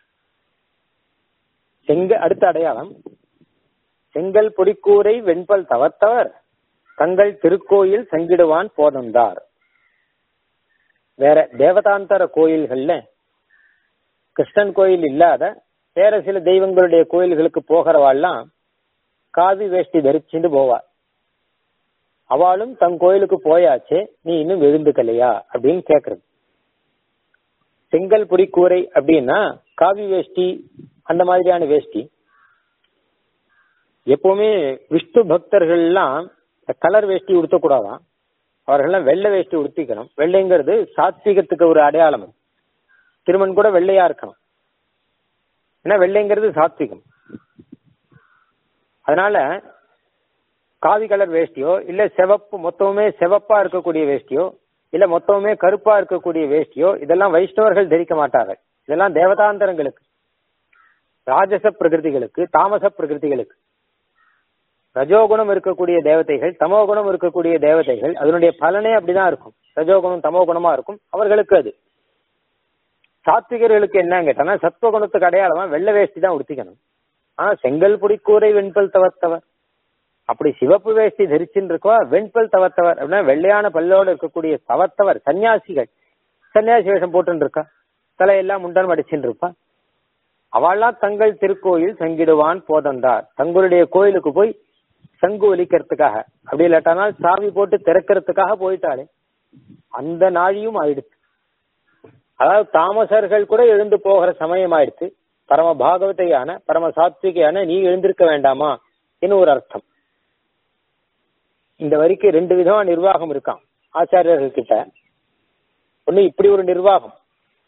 செங்க அடுத்த அடையாளம் செங்கல் பொடிக்கூரை வெண்பல் தவத்தவர் தங்கள் திருக்கோயில் சங்கிடுவான் போதந்தார் வேற தேவதாந்தர கோயில்கள்ல கிருஷ்ணன் கோயில் இல்லாத வேற சில தெய்வங்களுடைய கோயில்களுக்கு போகிறவாள்லாம் காவி வேஷ்டி தரிச்சுட்டு போவா அவளும் தன் கோயிலுக்கு போயாச்சே நீ இன்னும் எழுந்துக்கலையா அப்படின்னு கேக்குறது செங்கல் பொடிக்கூரை அப்படின்னா காவி வேஷ்டி அந்த மாதிரியான வேஷ்டி எப்பவுமே விஷ்ணு பக்தர்கள்லாம் கலர் வேஷ்டி உடுத்தக்கூடாதான் அவர்கள்லாம் வெள்ளை வேஷ்டி உடுத்திக்கணும் வெள்ளைங்கிறது சாத்விகத்துக்கு ஒரு அடையாளம் திருமண் கூட வெள்ளையா இருக்கணும் ஏன்னா வெள்ளைங்கிறது சாத்விகம் அதனால காவி கலர் வேஷ்டியோ இல்ல சிவப்பு மொத்தமுமே சிவப்பா இருக்கக்கூடிய வேஷ்டியோ இல்ல மொத்தமுமே கருப்பா இருக்கக்கூடிய வேஷ்டியோ இதெல்லாம் வைஷ்ணவர்கள் தரிக்க மாட்டார்கள் இதெல்லாம் தேவதாந்தரங்களுக்கு ராஜச பிரகிருதிகளுக்கு தாமச பிரகிருதிகளுக்கு ரஜோகுணம் இருக்கக்கூடிய தேவதைகள் தமோகுணம் இருக்கக்கூடிய தேவதைகள் அதனுடைய பலனே அப்படிதான் இருக்கும் ரஜோகுணம் தமோகுணமா இருக்கும் அவர்களுக்கு அது சாத்விகர்களுக்கு என்னன்னு கேட்டா சத்வகுணத்துக்கு அடையாளமா வெள்ளை வேஷ்டி தான் உடுத்திக்கணும் ஆனா செங்கல் புடிக்கூரை வெண்பல் தவத்தவர் அப்படி சிவப்பு வேஷ்டி தரிச்சுன்னு இருக்கவா வெண்பல் தவத்தவர் அப்படின்னா வெள்ளையான பல்லோடு இருக்கக்கூடிய தவத்தவர் சன்னியாசிகள் சன்னியாசி வேஷம் போட்டுன்னு இருக்கா தலையெல்லாம் முண்டன் அடிச்சுட்டு இருப்பா அவள்லாம் தங்கள் திருக்கோயில் சங்கிடுவான் போதந்தார் தங்களுடைய கோயிலுக்கு போய் சங்கு ஒலிக்கிறதுக்காக அப்படி இல்லாட்டானால் சாவி போட்டு திறக்கிறதுக்காக போயிட்டாலே அந்த நாழியும் ஆயிடுச்சு அதாவது தாமசர்கள் கூட எழுந்து போகிற சமயம் ஆயிடுச்சு பரம பாகவதையான பரம சாத்விகையான நீ எழுந்திருக்க வேண்டாமா என்று ஒரு அர்த்தம் இந்த வரிக்கு ரெண்டு விதமா நிர்வாகம் இருக்கான் ஆச்சாரியர்கள் கிட்ட ஒண்ணு இப்படி ஒரு நிர்வாகம்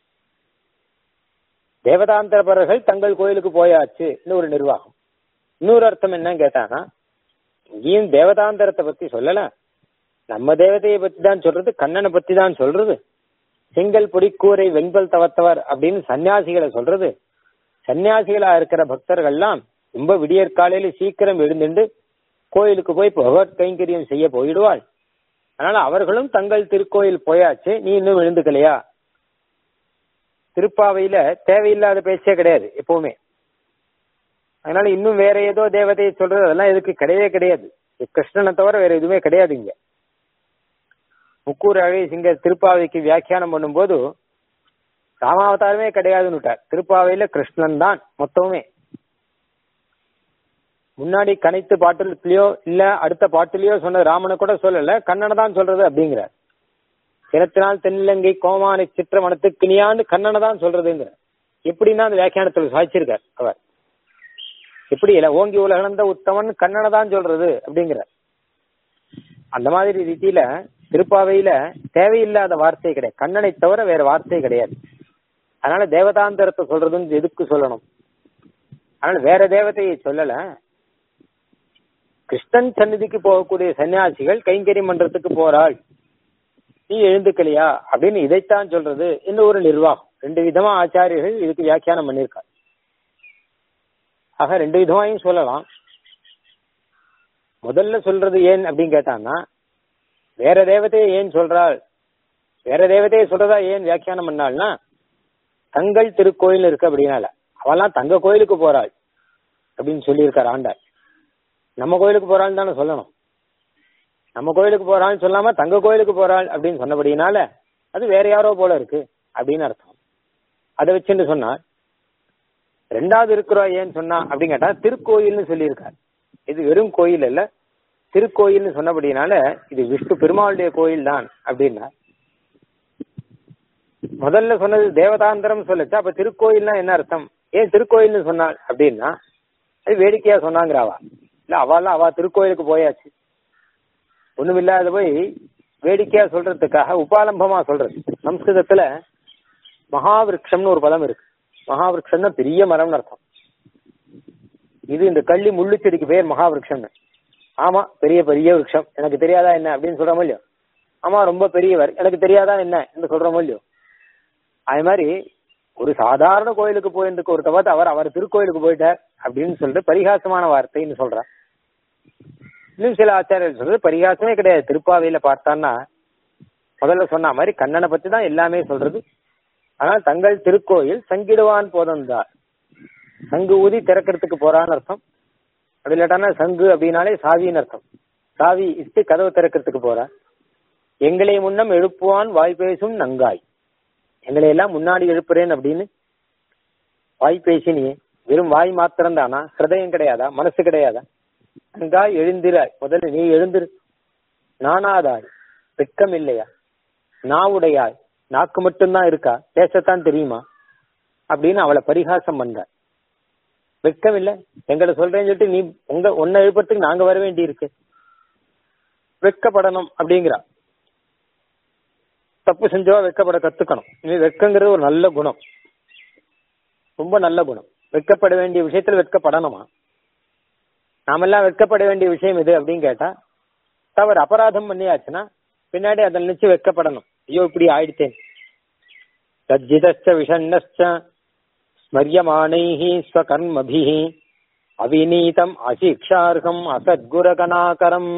தேவதாந்தரபரர்கள் தங்கள் கோயிலுக்கு போயாச்சு ஒரு நிர்வாகம் இன்னொரு அர்த்தம் என்னன்னு கேட்டானா இங்கேயும் தேவதாந்தரத்தை பத்தி சொல்லல நம்ம தேவதையை பத்தி தான் சொல்றது கண்ணனை பத்தி தான் சொல்றது செங்கல் பொடிக்கூரை வெண்பல் தவத்தவர் அப்படின்னு சன்னியாசிகளை சொல்றது சன்னியாசிகளா இருக்கிற பக்தர்கள்லாம் ரொம்ப விடியற் காலையில சீக்கிரம் எழுந்துண்டு கோயிலுக்கு போய் பகவத் கைங்கரியம் செய்ய போயிடுவாள் அதனால அவர்களும் தங்கள் திருக்கோயில் போயாச்சு நீ இன்னும் எழுந்துக்கலையா திருப்பாவையில தேவையில்லாத பேச்சே கிடையாது எப்பவுமே அதனால இன்னும் வேற ஏதோ தேவதையை சொல்றது அதெல்லாம் எதுக்கு கிடையவே கிடையாது கிருஷ்ணனை தவிர வேற எதுவுமே கிடையாது இங்க முக்கூர் அழகை சிங்க திருப்பாவைக்கு வியாக்கியானம் பண்ணும்போது ராமாவதாரமே கிடையாதுன்னு விட்டார் திருப்பாவையில கிருஷ்ணன் தான் மொத்தமே முன்னாடி கனைத்து பாட்டுலயோ இல்ல அடுத்த பாட்டுலயோ சொன்ன ராமனை கூட சொல்லல கண்ணனை தான் சொல்றது அப்படிங்கிறார் சினத்தினால் தென்னிலங்கை கோமானை சித்திரமணத்துக்கு நீயாண்டு கண்ணனை தான் சொல்றதுங்கிற எப்படின்னா அந்த வியாக்கியானத்தில் சாய்ச்சிருக்கார் அவர் எப்படி இல்ல ஓங்கி உலகளந்த உத்தமன் கண்ணனை தான் சொல்றது அப்படிங்கிற அந்த மாதிரி ரீதியில திருப்பாவையில தேவையில்லாத வார்த்தை கிடையாது கண்ணனை தவிர வேற வார்த்தை கிடையாது அதனால தேவதாந்தரத்தை சொல்றதுன்னு எதுக்கு சொல்லணும் அதனால வேற தேவதையை சொல்லல கிருஷ்ணன் சந்நிதிக்கு போகக்கூடிய சன்னியாசிகள் கைங்கரியம் பண்றதுக்கு போறாள் நீ எழுந்துக்கலையா அப்படின்னு இதைத்தான் சொல்றது இந்த ஒரு நிர்வாகம் ரெண்டு விதமா ஆச்சாரியர்கள் இதுக்கு வியாக்கியானம் பண்ணியிருக்காங்க ஆக ரெண்டு விதமாயும் சொல்லலாம் முதல்ல சொல்றது ஏன் அப்படின்னு கேட்டான்னா வேற தேவதையை ஏன் சொல்றாள் வேற தேவதையை சொல்றதா ஏன் வியாக்கியானம் பண்ணாள்னா தங்கள் திருக்கோயில் இருக்கு அப்படின்னால அவெல்லாம் தங்க கோயிலுக்கு போறாள் அப்படின்னு சொல்லியிருக்கார் ஆண்டாள் நம்ம கோயிலுக்கு போறாள் தானே சொல்லணும் நம்ம கோயிலுக்கு போறாள்னு சொல்லாம தங்க கோயிலுக்கு போறாள் அப்படின்னு சொன்னபடினால அது வேற யாரோ போல இருக்கு அப்படின்னு அர்த்தம் அதை வச்சுட்டு சொன்னார் ரெண்டாவது இருக்கிறோம் ஏன்னு சொன்னா அப்படின்னு கேட்டா திருக்கோயில்னு சொல்லியிருக்கார் இது வெறும் கோயில் இல்ல திருக்கோயில்னு சொன்னபடினால இது விஷ்ணு பெருமாளுடைய கோயில் தான் அப்படின்னா முதல்ல சொன்னது தேவதாந்திரம் சொல்லுச்சு அப்ப திருக்கோயில்னா என்ன அர்த்தம் ஏன் திருக்கோயில்னு சொன்னாள் அப்படின்னா அது வேடிக்கையா சொன்னாங்கிறாவா இல்ல அவெல்லாம் அவ திருக்கோயிலுக்கு போயாச்சு ஒண்ணுமில்லாத போய் வேடிக்கையா சொல்றதுக்காக உபாலம்பமா சொல்றது சம்ஸ்கிருதத்துல மகாவிருஷம்னு ஒரு பதம் இருக்கு மகாவிருஷம்னா பெரிய மரம்னு அர்த்தம் இது இந்த கள்ளி முள்ளு செடிக்கு பேர் மகாவிருஷம்னு ஆமா பெரிய பெரிய விருட்சம் எனக்கு தெரியாதா என்ன அப்படின்னு சொல்றோமோ இல்லையோ ஆமா ரொம்ப பெரியவர் எனக்கு தெரியாதா என்ன என்று சொல்றோமோ இல்லையோ அது மாதிரி ஒரு சாதாரண கோயிலுக்கு போயிருந்துக்கு ஒருத்த பார்த்து அவர் அவர் திருக்கோயிலுக்கு போயிட்டார் அப்படின்னு சொல்லிட்டு பரிகாசமான வார்த்தைன்னு சொல்றார் இன்னும் சில ஆச்சாரியர்கள் சொல்றது பரிகாசமே கிடையாது திருப்பாவையில பார்த்தான்னா முதல்ல சொன்ன மாதிரி கண்ணனை பத்தி தான் எல்லாமே சொல்றது ஆனால் தங்கள் திருக்கோயில் சங்கிடுவான் போதந்தார் சங்கு ஊதி திறக்கிறதுக்கு போறான்னு அர்த்தம் அப்படி இல்லாட்டானா சங்கு அப்படின்னாலே சாவின்னு அர்த்தம் சாவி இட்டு கதவு திறக்கிறதுக்கு போறா எங்களை முன்னம் எழுப்புவான் வாய் பேசும் நங்காய் எங்களை எல்லாம் முன்னாடி எழுப்புறேன் அப்படின்னு வாய் பேசினியே வெறும் வாய் மாத்திரம் தானா ஹிருதயம் கிடையாதா மனசு கிடையாதா நங்காய் எழுந்திராய் முதல்ல நீ எழுந்திரு நானாதாய் வெட்கம் இல்லையா நாவுடையாய் நாக்கு மட்டும்தான் இருக்கா பேசத்தான் தெரியுமா அப்படின்னு அவளை பரிகாசம் பண்ற வெட்கம் இல்ல எங்களை சொல்றேன்னு சொல்லிட்டு நீ உங்க உன்னை எழுப்புறதுக்கு நாங்க வர வேண்டி இருக்கு வெட்கப்படணும் அப்படிங்கிறா தப்பு செஞ்சவா வெட்கப்பட கத்துக்கணும் இனி வெட்கங்கிறது ஒரு நல்ல குணம் ரொம்ப நல்ல குணம் வெட்கப்பட வேண்டிய விஷயத்துல வெட்கப்படணுமா நாமெல்லாம் வெட்கப்பட வேண்டிய விஷயம் இது அப்படின்னு கேட்டா தவறு அபராதம் பண்ணியாச்சுன்னா பின்னாடி அதை நினைச்சு வெட்கப்படணும் ஐயோ இப்படி ஆயிடுச்சேன் லஜ்ஜிதச்ச விஷண்ணச்ச ஸ்மரியமானைஹி ஸ்வகர்மபிஹி அவிநீதம் அசிக்ஷார்கம் அசத்குரகணாகரம்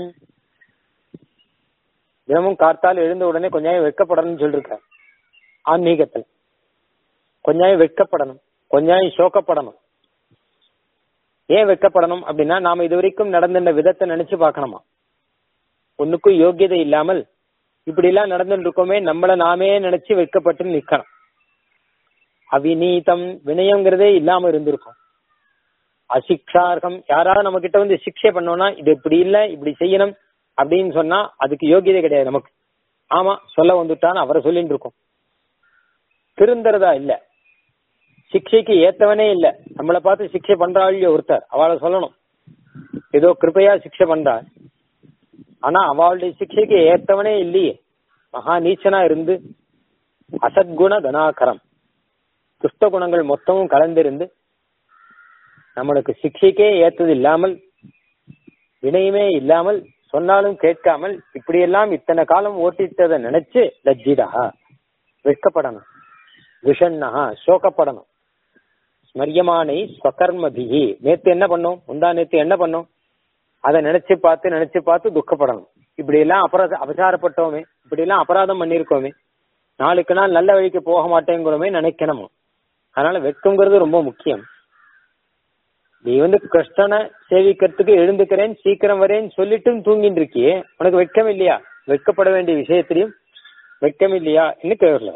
தினமும் கார்த்தால் எழுந்த உடனே கொஞ்சம் வெட்கப்படணும்னு சொல்லிருக்க ஆன்மீகத்துல கொஞ்சம் வெட்கப்படணும் கொஞ்சம் சோக்கப்படணும் ஏன் வெட்கப்படணும் அப்படின்னா நாம இது வரைக்கும் நடந்த விதத்தை நினைச்சு பார்க்கணுமா ஒன்னுக்கும் யோகியதை இல்லாமல் இப்படி எல்லாம் நடந்துட்டு இருக்கோமே நம்மள நாமே நினைச்சு வெட்கப்பட்டு நிக்கணும் அவிநீதம் வினயங்கிறதே இல்லாம இருந்திருக்கும் அசிக்ஷார்கம் யாராவது நம்ம கிட்ட வந்து சிக்ஷை பண்ணோம்னா இது இப்படி இல்ல இப்படி செய்யணும் அப்படின்னு சொன்னா அதுக்கு யோகியதை கிடையாது நமக்கு ஆமா சொல்ல வந்துட்டான்னு அவரை சொல்லிட்டு இருக்கோம் திருந்துறதா இல்ல சிக்ஷைக்கு ஏத்தவனே இல்ல நம்மளை பார்த்து சிக்ஷை பண்றாள் ஒருத்தர் அவளை சொல்லணும் ஏதோ கிருப்பையா சிக்ஷை பண்றாள் ஆனா அவளுடைய சிக்ஷைக்கு ஏத்தவனே இல்லையே மகா நீச்சனா இருந்து அசத்குண தனாகரம் துஷ்ட குணங்கள் மொத்தமும் கலந்திருந்து நம்மளுக்கு சிக்ஷைக்கே ஏத்தது இல்லாமல் வினையுமே இல்லாமல் சொன்னாலும் கேட்காமல் இப்படியெல்லாம் இத்தனை காலம் ஓட்டிட்டதை நினைச்சு லஜ்ஜிதா வெட்கப்படணும் விஷண்ணா சோகப்படணும் ஸ்மரியமானை ஸ்வகர்மபிகி நேத்து என்ன பண்ணோம் முந்தா நேத்து என்ன பண்ணோம் அதை நினைச்சு பார்த்து நினைச்சு பார்த்து துக்கப்படணும் இப்படி எல்லாம் அபராத அபசாரப்பட்டோமே இப்படி எல்லாம் அபராதம் பண்ணிருக்கோமே நாளுக்கு நாள் நல்ல வழிக்கு போக மாட்டேங்கிறோமே நினைக்கணும் அதனால வெட்கம்ங்கிறது ரொம்ப முக்கியம் நீ வந்து கிருஷ்ணனை சேவிக்கிறதுக்கு எழுந்துக்கிறேன் சீக்கிரம் வரேன்னு சொல்லிட்டும் தூங்கிட்டு இருக்கியே உனக்கு வெட்கம் இல்லையா வெட்கப்பட வேண்டிய விஷயத்திலையும் வெட்கம் இல்லையா இன்னும் கேட்கல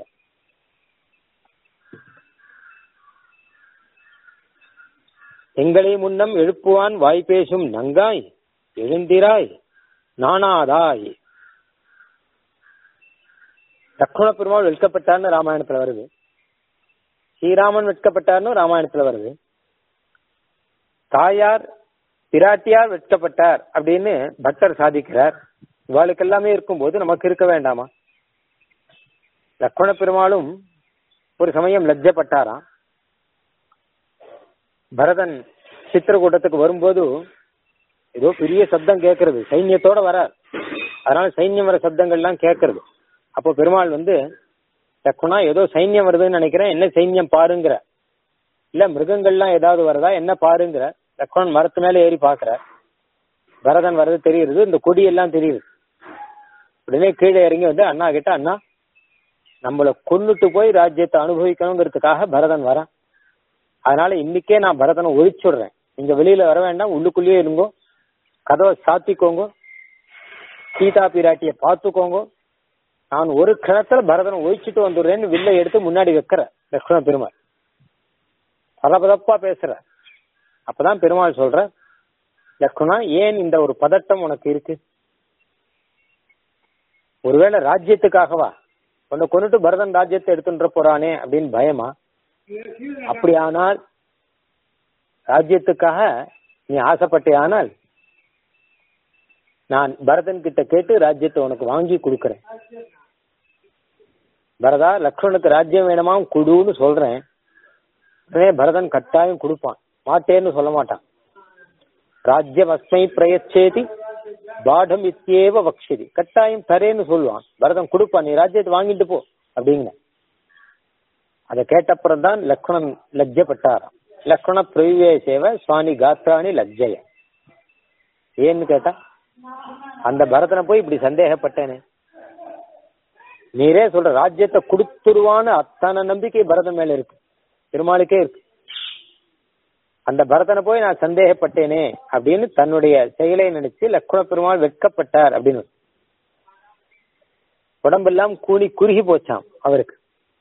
எங்களை முன்னம் எழுப்புவான் வாய் பேசும் நங்காய் எழுந்திராய் நானாதாய் லக்ஷ்மண பெருமாள் வெட்கப்பட்டார்னு ராமாயணத்துல வருது ஸ்ரீராமன் வெட்கப்பட்டார்னு ராமாயணத்துல வருது தாயார் பிராட்டியார் வெட்கப்பட்டார் அப்படின்னு பட்டர் சாதிக்கிறார் இவாளுக்கு எல்லாமே இருக்கும்போது நமக்கு இருக்க வேண்டாமா லக்ஷ்மண பெருமாளும் ஒரு சமயம் லஜ்ஜப்பட்டாராம் பரதன் சித்திரக்கூட்டத்துக்கு வரும்போது ஏதோ பெரிய சப்தம் கேட்கறது சைன்யத்தோட வரார் அதனால சைன்யம் வர சப்தங்கள்லாம் கேட்கறது அப்போ பெருமாள் வந்து லக்குனா ஏதோ சைன்யம் வருதுன்னு நினைக்கிறேன் என்ன சைன்யம் பாருங்கிற இல்ல மிருகங்கள்லாம் ஏதாவது வருதா என்ன பாருங்கிற லக்ஷ்மணன் மரத்து மேல ஏறி பாக்குற பரதன் வர்றது தெரியுது இந்த கொடி எல்லாம் தெரியுது உடனே கீழே இறங்கி வந்து அண்ணா கிட்ட அண்ணா நம்மள கொன்னுட்டு போய் ராஜ்யத்தை அனுபவிக்கணுங்கிறதுக்காக பரதன் வரான் அதனால இன்னைக்கே நான் பரதனை ஒழிச்சுடுறேன் நீங்க வெளியில வர வேண்டாம் உள்ளுக்குள்ளேயே இருங்கோ கதவை சாத்திக்கோங்க சீதா பிராட்டிய பார்த்துக்கோங்க நான் ஒரு கிணத்துல பரதனை ஒழிச்சிட்டு வந்துடுறேன்னு வில்லை எடுத்து முன்னாடி வைக்கிற லக்ஷ்மண பெருமாள் பதப்பதப்பா பேசுற அப்பதான் பெருமாள் சொல்ற லக்ஷ்மணா ஏன் இந்த ஒரு பதட்டம் உனக்கு இருக்கு ஒருவேளை ராஜ்யத்துக்காகவா உன்னை கொண்டுட்டு பரதன் ராஜ்யத்தை எடுத்துன்ற போறானே அப்படின்னு பயமா அப்படியானால் ராஜ்யத்துக்காக நீ ஆசைப்பட்டே ஆனால் நான் பரதன் கிட்ட கேட்டு ராஜ்யத்தை உனக்கு வாங்கி கொடுக்கறேன் பரதா லக்ஷ்மணுக்கு ராஜ்யம் வேணுமா குடுன்னு சொல்றேன் உடனே பரதன் கட்டாயம் கொடுப்பான் மாட்டேன்னு சொல்ல மாட்டான் ராஜ்யம் அஸ்மை பிரயச்சேதி பாடம் இத்தியேவ வக்ஷதி கட்டாயம் தரேன்னு சொல்லுவான் பரதன் கொடுப்பான் நீ ராஜ்யத்தை வாங்கிட்டு போ அப்படிங்கிற அதை கேட்டப்புறம் தான் லக்ஷ்மணன் லஜ்ஜப்பட்டாராம் லக்ஷ்மண பிரவிவேசேவ சுவாமி காத்ராணி லஜ்ஜய ஏன்னு கேட்டா அந்த பரதனை போய் இப்படி சந்தேகப்பட்டேனே நீரே சொல்ற ராஜ்யத்தை கொடுத்துருவான்னு அத்தனை நம்பிக்கை பரதன் மேல இருக்கு பெருமாளுக்கே இருக்கு அந்த பரதனை போய் நான் சந்தேகப்பட்டேனே அப்படின்னு தன்னுடைய செயலை நினைச்சு லக்ஷ்மண பெருமாள் வெட்கப்பட்டார் அப்படின்னு உடம்பெல்லாம் கூனி குறுகி போச்சாம் அவருக்கு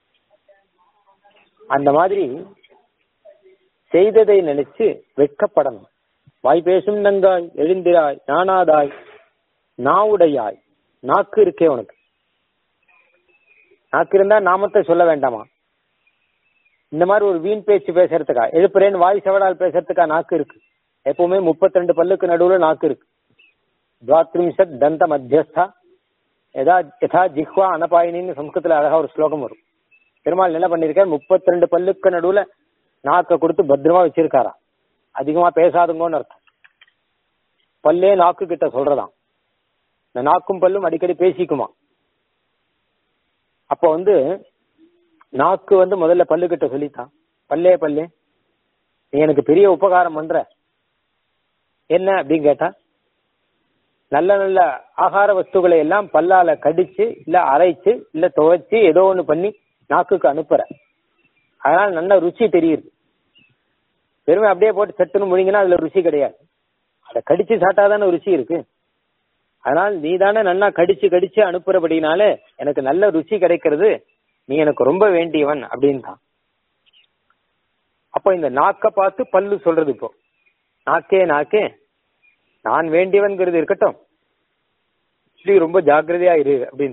அந்த மாதிரி செய்ததை நினைச்சு வெட்கப்படணும் வாய் பேசும் நங்காய் எழுந்திராய் நானாதாய் நாவுடையாய் நாக்கு இருக்கே உனக்கு நாக்கு இருந்தா நாமத்தை சொல்ல வேண்டாமா இந்த மாதிரி ஒரு வீண் பேச்சு பேசுறதுக்கா எழுப்புறேன்னு வாய் செவடால் பேசுறதுக்கா நாக்கு இருக்கு எப்பவுமே முப்பத்தி ரெண்டு பல்லுக்கு நடுவுல நாக்கு இருக்கு துவாத்ரிம்சத் தந்த மத்தியஸ்தா எதா யதா ஜிஹ்வா அனபாயினின்னு சம்ஸ்கிருத்துல அழகா ஒரு ஸ்லோகம் வரும் பெருமாள் என்ன பண்ணிருக்காரு முப்பத்தி ரெண்டு பல்லுக்கு நடுவுல நாக்க கொடுத்து பத்திரமா வச்சிருக்காரா அதிகமா பேசாதுங்கன்னு அர்த்தம் பல்லே நாக்கு கிட்ட சொல்றதாம் இந்த நாக்கும் பல்லும் அடிக்கடி பேசிக்குமா அப்போ வந்து நாக்கு வந்து முதல்ல பல்லு கிட்ட சொல்லித்தான் பல்லே பல்லே நீ எனக்கு பெரிய உபகாரம் பண்ற என்ன அப்படின்னு கேட்டா நல்ல நல்ல ஆகார வஸ்துக்களை எல்லாம் பல்லால கடிச்சு இல்ல அரைச்சு இல்ல துவைச்சு ஏதோ ஒண்ணு பண்ணி நாக்குக்கு அனுப்புற அதனால நல்ல ருச்சி தெரியுது பெருமை அப்படியே போட்டு சட்டுன்னு முழுங்கினா அதுல ருசி கிடையாது அதை கடிச்சு சாட்டாதானே ருசி இருக்கு அதனால் நீ தானே நல்லா கடிச்சு கடிச்சு அனுப்புறபடினால எனக்கு நல்ல ருசி கிடைக்கிறது நீ எனக்கு ரொம்ப வேண்டியவன் அப்படின்ட்டான் அப்போ இந்த நாக்க பார்த்து பல்லு சொல்றது இப்போ நாக்கே நாக்கே நான் வேண்டியவன்கிறது இருக்கட்டும் இப்படி ரொம்ப ஜாக்கிரதையா இரு அப்படின்னு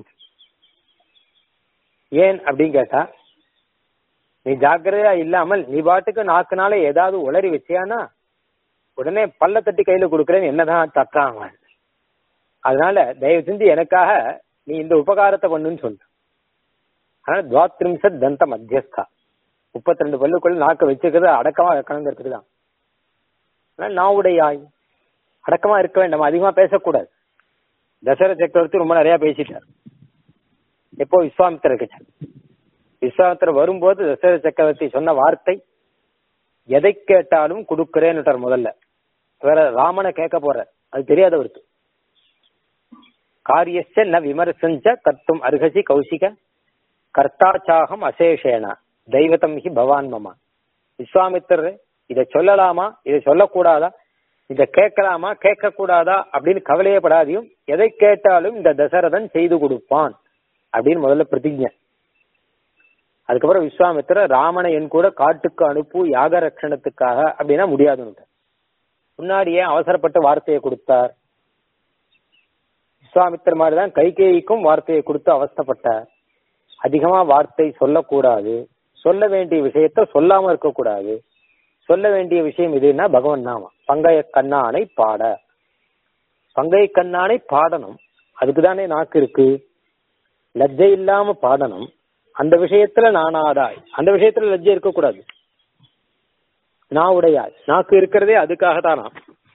ஏன் அப்படின்னு கேட்டா நீ ஜாக்கிரதையா இல்லாமல் நீ பாட்டுக்கு நாக்குனால ஏதாவது உளறி வச்சியானா உடனே பல்ல தட்டி கையில கொடுக்குறேன்னு என்னதான் தக்கான் அதனால தயவு செஞ்சு எனக்காக நீ இந்த உபகாரத்தை பண்ணுன்னு சொல்லு அதனால துவாத்ரிம்சத் தந்த மத்தியஸ்தா முப்பத்தி ரெண்டு பல்லுக்குள்ள நாக்க வச்சுக்கிறது அடக்கமா வைக்கணுங்கிறதுக்கு தான் அதனால நாவுடையாய் அடக்கமா இருக்க வேண்டாம் அதிகமா பேசக்கூடாது தசர சக்கரவர்த்தி ரொம்ப நிறைய பேசிட்டார் எப்போ விஸ்வாமித்திர கிட்ட விஸ்வாமித்திரர் வரும்போது தசர சக்கரவர்த்தி சொன்ன வார்த்தை எதை கேட்டாலும் கொடுக்கிறேன்னுட்டார் முதல்ல வேற ராமனை கேட்க போற அது தெரியாதவருக்கு காரியஸ்ய ந விமர்சஞ்ச கர்த்தும் அருகசி கௌசிக கர்த்தாச்சாகம் அசேஷேன தெய்வதம் ஹி பவான் மமா விஸ்வாமித்திரர் இதை சொல்லலாமா இதை சொல்லக்கூடாதா இதை கேட்கலாமா கேட்க கூடாதா அப்படின்னு கவலையே படாதையும் எதை கேட்டாலும் இந்த தசரதன் செய்து கொடுப்பான் அப்படின்னு முதல்ல பிரதிஜை அதுக்கப்புறம் விஸ்வாமித்திரர் ராமனை என் கூட காட்டுக்கு அனுப்பு யாக ரட்சணத்துக்காக அப்படின்னா முடியாதுன்னு முன்னாடியே அவசரப்பட்டு வார்த்தையை கொடுத்தார் விஸ்வாமித்திர மாதிரி தான் கைகேயிக்கும் வார்த்தையை கொடுத்து அவஸ்தப்பட்டார் அதிகமா வார்த்தை சொல்லக்கூடாது சொல்ல வேண்டிய விஷயத்த சொல்லாம இருக்கக்கூடாது சொல்ல வேண்டிய விஷயம் எதுன்னா பகவன் நாமம் பங்கைய கண்ணானை பாட பங்கைய கண்ணானை பாடணும் அதுக்கு தானே நாக்கு இருக்கு லஜ்ஜை இல்லாம பாடணும் அந்த விஷயத்துல நானாதாய் அந்த விஷயத்துல லஜ்ஜை இருக்கக்கூடாது நான் உடையாய் நாக்கு இருக்கிறதே அதுக்காக தானா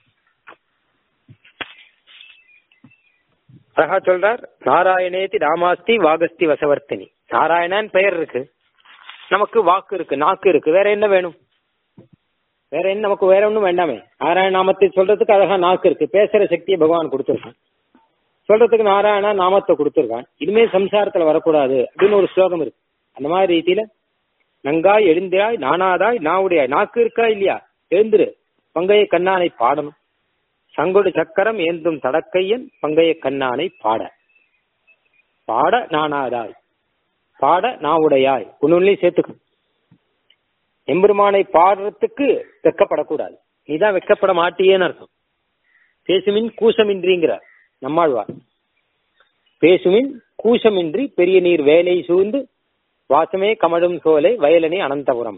அழகா சொல்றார் நாராயணேதி ராமாஸ்தி வாகஸ்தி வசவர்த்தினி நாராயணன் பெயர் இருக்கு நமக்கு வாக்கு இருக்கு நாக்கு இருக்கு வேற என்ன வேணும் வேற என்ன நமக்கு வேற ஒண்ணும் வேண்டாமே நாராயண நாமத்தை சொல்றதுக்கு அழகா நாக்கு இருக்கு பேசுற சக்தியை பகவான் கொடுத்துருக்கான் சொல்றதுக்கு நாராயண நாமத்தை கொடுத்துருக்கான் இனிமே சம்சாரத்துல வரக்கூடாது அப்படின்னு ஒரு ஸ்லோகம் இருக்கு அந்த மாதிரி ரீதியில நங்காய் எழுந்தாய் நானாதாய் நாவுடையாய் நாக்கு இருக்கா இல்லையா எழுந்துரு பங்கைய கண்ணானை பாடணும் சங்கொடு சக்கரம் ஏந்தும் தடக்கையன் பங்கைய கண்ணானை பாட பாட நானாதாய் பாட நாவுடையாய் ஒன்னுலையும் சேர்த்துக்கணும் எம்பெருமானை பாடுறதுக்கு வெக்கப்படக்கூடாது நீதான் வெக்கப்பட மாட்டியேன்னு அர்த்தம் பேசுமின் கூசமின்றிங்கிறார் நம்மாழ்வார் பேசுமின் கூசமின்றி பெரிய நீர் வேலை சூழ்ந்து வாசமே கமழும் சோலை வயலனி அனந்தபுரம்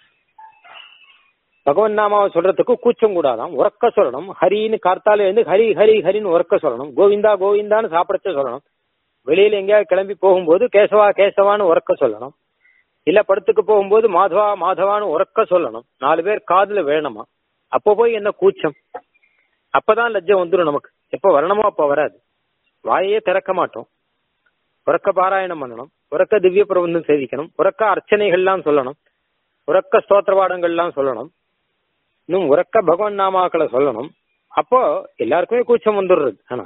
பகவன் நாமாவை சொல்றதுக்கு கூச்சம் கூடாதாம் உறக்க சொல்லணும் ஹரின்னு கார்த்தால எழுந்து ஹரி ஹரி ஹரின்னு உறக்க சொல்லணும் கோவிந்தா கோவிந்தான்னு சாப்பிடச்ச சொல்லணும் வெளியில எங்கேயாவது கிளம்பி போகும்போது கேசவா கேசவான்னு உறக்க சொல்லணும் இல்ல படத்துக்கு போகும்போது மாதவா மாதவான்னு உறக்க சொல்லணும் நாலு பேர் காதுல வேணுமா அப்போ போய் என்ன கூச்சம் அப்பதான் லஜ்ஜம் வந்துடும் நமக்கு எப்ப வரணுமோ அப்ப வராது வாயே திறக்க மாட்டோம் உறக்க பாராயணம் பண்ணணும் உறக்க திவ்ய பிரபந்தம் சேவிக்கணும் உறக்க அர்ச்சனைகள்லாம் சொல்லணும் உறக்க ஸ்தோத்திரபாடங்கள்லாம் சொல்லணும் இன்னும் உறக்க பகவான் நாமாக்களை சொல்லணும் அப்போ எல்லாருக்குமே கூச்சம் வந்துடுறது ஆனா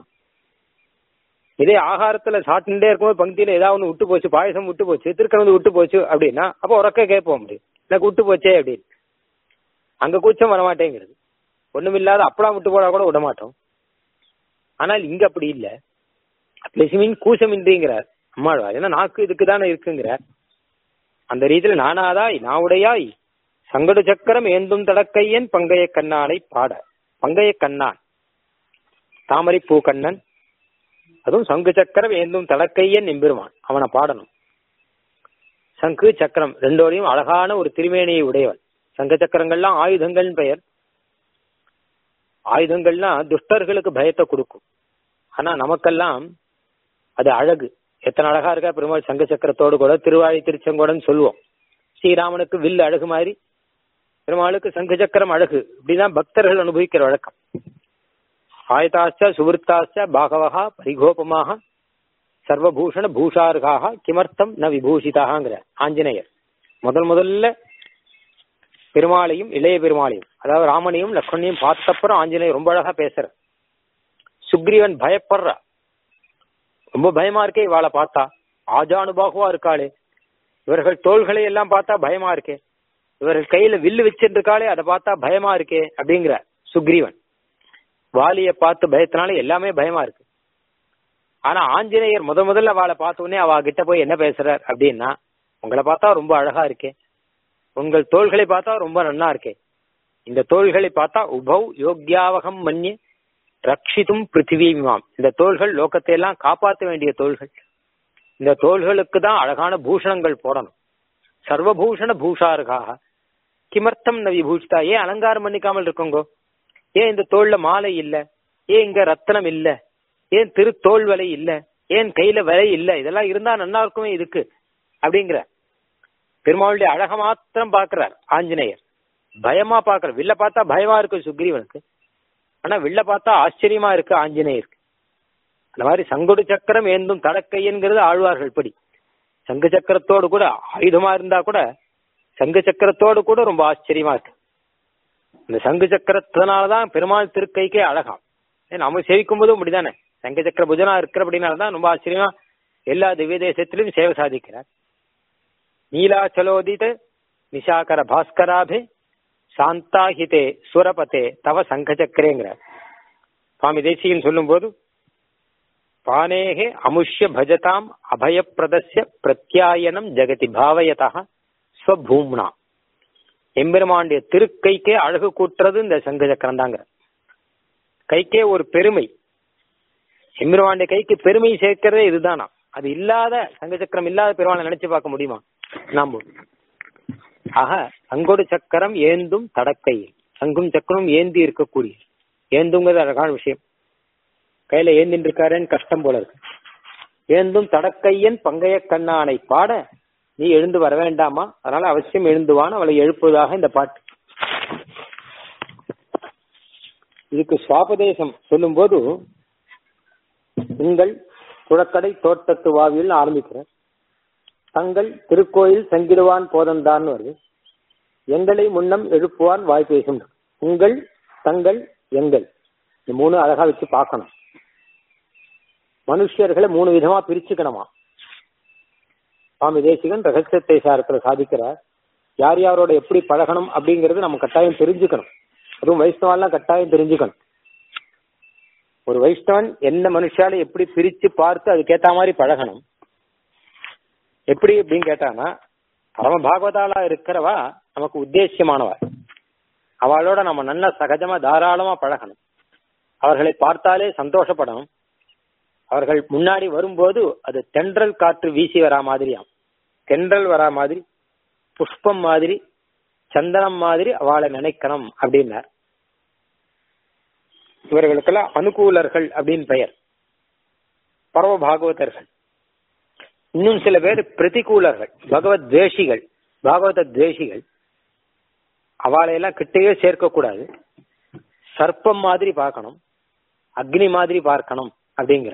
இதே ஆகாரத்துல சாப்பிட்டுட்டே இருக்கும்போது பங்கியில ஏதாவது ஒன்று விட்டு போச்சு பாயசம் விட்டு போச்சு திருக்கணந்து விட்டு போச்சு அப்படின்னா அப்போ உறக்க கேட்போம் அப்படி எனக்கு விட்டு போச்சே அப்படின்னு அங்க கூச்சம் வரமாட்டேங்கிறது ஒண்ணுமில்லாத அப்பளம் விட்டு போடா கூட விட மாட்டோம் ஆனால் இங்க அப்படி இல்ல பிளசிமின் கூசமின்றிங்கிறார் அம்மாழ்வார் ஏன்னா நாக்கு இதுக்கு தானே இருக்குங்கிறார் அந்த ரீதியில நானாதாய் நாவுடையாய் சங்கடு சக்கரம் ஏந்தும் தடக்கையன் பங்கைய கண்ணானை பாட பங்கைய கண்ணான் தாமரை பூ கண்ணன் அதுவும் சங்கு சக்கரம் ஏந்தும் தடக்கையன் எம்பெருமான் அவனை பாடணும் சங்கு சக்கரம் ரெண்டோடையும் அழகான ஒரு திருமேனியை உடையவன் சங்க சக்கரங்கள்லாம் ஆயுதங்கள் பெயர் ஆயுதங்கள்லாம் துஷ்டர்களுக்கு பயத்தை கொடுக்கும் ஆனா நமக்கெல்லாம் அது அழகு எத்தனை அழகா இருக்கா பெருமாள் சங்க சக்கரத்தோடு கூட திருவாழி திருச்செங்கோடன்னு சொல்லுவோம் ஸ்ரீராமனுக்கு வில் அழகு மாதிரி பெருமாளுக்கு சங்க சக்கரம் அழகு இப்படிதான் பக்தர்கள் அனுபவிக்கிற வழக்கம் ஆயதாச்ச சுவருத்தாச்ச பாகவகா பரிகோபமாக சர்வபூஷண பூஷார்காக கிமர்த்தம் ந விபூஷிதாங்கிற ஆஞ்சநேயர் முதல் முதல்ல பெருமாளையும் இளைய பெருமாளையும் அதாவது ராமனையும் லக்ஷ்மணையும் பார்த்தப்புறம் ஆஞ்சநேயர் ரொம்ப அழகா பேசுற சுக்ரீவன் பயப்படுறா ரொம்ப பயமா இருக்கே இவாளை பார்த்தா ஆஜானுபாகுவா இருக்காளே இவர்கள் தோள்களை எல்லாம் பார்த்தா பயமா இருக்கே இவர்கள் கையில வில்லு வச்சுட்டு இருக்காளே அதை பார்த்தா பயமா இருக்கே அப்படிங்கிற சுக்ரீவன் வாலிய பார்த்து பயத்தினால எல்லாமே பயமா இருக்கு ஆனா ஆஞ்சநேயர் முத முதல்ல அவளை பார்த்த உடனே அவ கிட்ட போய் என்ன பேசுறார் அப்படின்னா உங்களை பார்த்தா ரொம்ப அழகா இருக்கே உங்கள் தோள்களை பார்த்தா ரொம்ப நன்னா இருக்கே இந்த தோள்களை பார்த்தா உபௌ யோக்யாவகம் மன்ய ரட்சித்தும் பிருத்திவிமாம் இந்த தோள்கள் லோகத்தை எல்லாம் காப்பாற்ற வேண்டிய தோள்கள் இந்த தோள்களுக்கு தான் அழகான பூஷணங்கள் போடணும் சர்வபூஷண பூஷார்காக கிமர்த்தம் ந விபூஷிதா ஏன் அலங்காரம் பண்ணிக்காமல் இருக்குங்கோ ஏன் இந்த தோல்ல மாலை இல்ல ஏன் இங்க ரத்தனம் இல்ல ஏன் திருத்தோல் வலை இல்ல ஏன் கையில வலை இல்ல இதெல்லாம் இருந்தா நல்லா இருக்குமே இதுக்கு அப்படிங்கிற பெருமாளுடைய அழக மாத்திரம் பாக்குறார் ஆஞ்சநேயர் பயமா பாக்குற வில்ல பார்த்தா பயமா இருக்கு சுக்ரீவனுக்கு ஆனா வில்ல பார்த்தா ஆச்சரியமா இருக்கு ஆஞ்சநேயருக்கு அந்த மாதிரி சங்குடு சக்கரம் ஏந்தும் தடக்கைங்கிறது ஆழ்வார்கள் படி சங்கு சக்கரத்தோடு கூட ஆயுதமா இருந்தா கூட சங்கு சக்கரத்தோடு கூட ரொம்ப ஆச்சரியமா இருக்கு இந்த சங்கு சக்கரத்தினாலதான் பெருமாள் திருக்கைக்கே அழகாம் ஏன் நம்ம சேவிக்கும் போதும் அப்படிதானே சங்க சக்கர புஜனா இருக்கிற அப்படின்னாலதான் ரொம்ப ஆச்சரியமா எல்லா திவ்ய தேசத்திலும் சேவை சாதிக்கிறார் நீலாச்சலோதித நிஷாகர பாஸ்கராபே சாந்தாஹிதே சுரபதே தவ சங்க சக்கரேங்கிறார் சுவாமி தேசிகன் சொல்லும் போது பானேகே அமுஷ்ய பஜதாம் அபயப்பிரதஸ்ய பிரத்யாயனம் ஜெகதி பாவயதா ஸ்வபூம்னா எம்பெருமாண்டிய திருக்கைக்கே அழகு கூட்டுறது இந்த சங்க சக்கரம் தாங்க கைக்கே ஒரு பெருமை எம்பெருமாண்டிய கைக்கு பெருமை சேர்க்கிறதே இதுதானா அது இல்லாத சங்க சக்கரம் இல்லாத பெருமாளை நினைச்சு பார்க்க முடியுமா நாம ஆக சங்கொடு சக்கரம் ஏந்தும் தடக்கையில் சங்கும் சக்கரம் ஏந்தி இருக்கக்கூடிய ஏந்துங்கிறது அழகான விஷயம் கையில ஏந்தின்னு இருக்காருன்னு கஷ்டம் போல இருக்கு ஏந்தும் தடக்கையன் பங்கைய கண்ணானை பாட நீ எழுந்து வர வேண்டாமா அதனால அவசியம் எழுந்துவான் அவளை எழுப்புவதாக இந்த பாட்டு இதுக்கு சுவாபதேசம் சொல்லும்போது உங்கள் குழக்கடை தோட்டத்து வாவியில் ஆரம்பிக்கிறேன் தங்கள் திருக்கோயில் சங்கிடுவான் போதந்தான் வருது எங்களை முன்னம் எழுப்புவான் வாய் பேசும் உங்கள் தங்கள் எங்கள் இந்த மூணு அழகா வச்சு பார்க்கணும் மனுஷர்களை மூணு விதமா பிரிச்சுக்கணுமா சுவாமி தேசிகன் ரகசியத்தை சாரத்துல சாதிக்கிறார் யார் யாரோட எப்படி பழகணும் அப்படிங்கறது நம்ம கட்டாயம் தெரிஞ்சுக்கணும் அதுவும் வைஷ்ணவாலாம் கட்டாயம் தெரிஞ்சுக்கணும் ஒரு வைஷ்ணவன் என்ன மனுஷால எப்படி பிரிச்சு பார்த்து அதுக்கேத்த மாதிரி பழகணும் எப்படி அப்படின்னு கேட்டானா பரம பாகவதாலா இருக்கிறவா நமக்கு உத்தேசியமானவா அவளோட நம்ம நல்ல சகஜமா தாராளமா பழகணும் அவர்களை பார்த்தாலே சந்தோஷப்படணும் அவர்கள் முன்னாடி வரும்போது அது தென்றல் காற்று வீசி வரா மாதிரியாம் தென்றல் வரா மாதிரி புஷ்பம் மாதிரி சந்தனம் மாதிரி அவளை நினைக்கணும் அப்படின்னார் இவர்களுக்கெல்லாம் அனுகூலர்கள் அப்படின்னு பெயர் பரவ பாகவதர்கள் இன்னும் சில பேர் பிரதிகூலர்கள் பகவத் துவேஷிகள் பாகவத துவேஷிகள் அவளையெல்லாம் கிட்டையே சேர்க்கக்கூடாது சர்ப்பம் மாதிரி பார்க்கணும் அக்னி மாதிரி பார்க்கணும் அப்படிங்கிற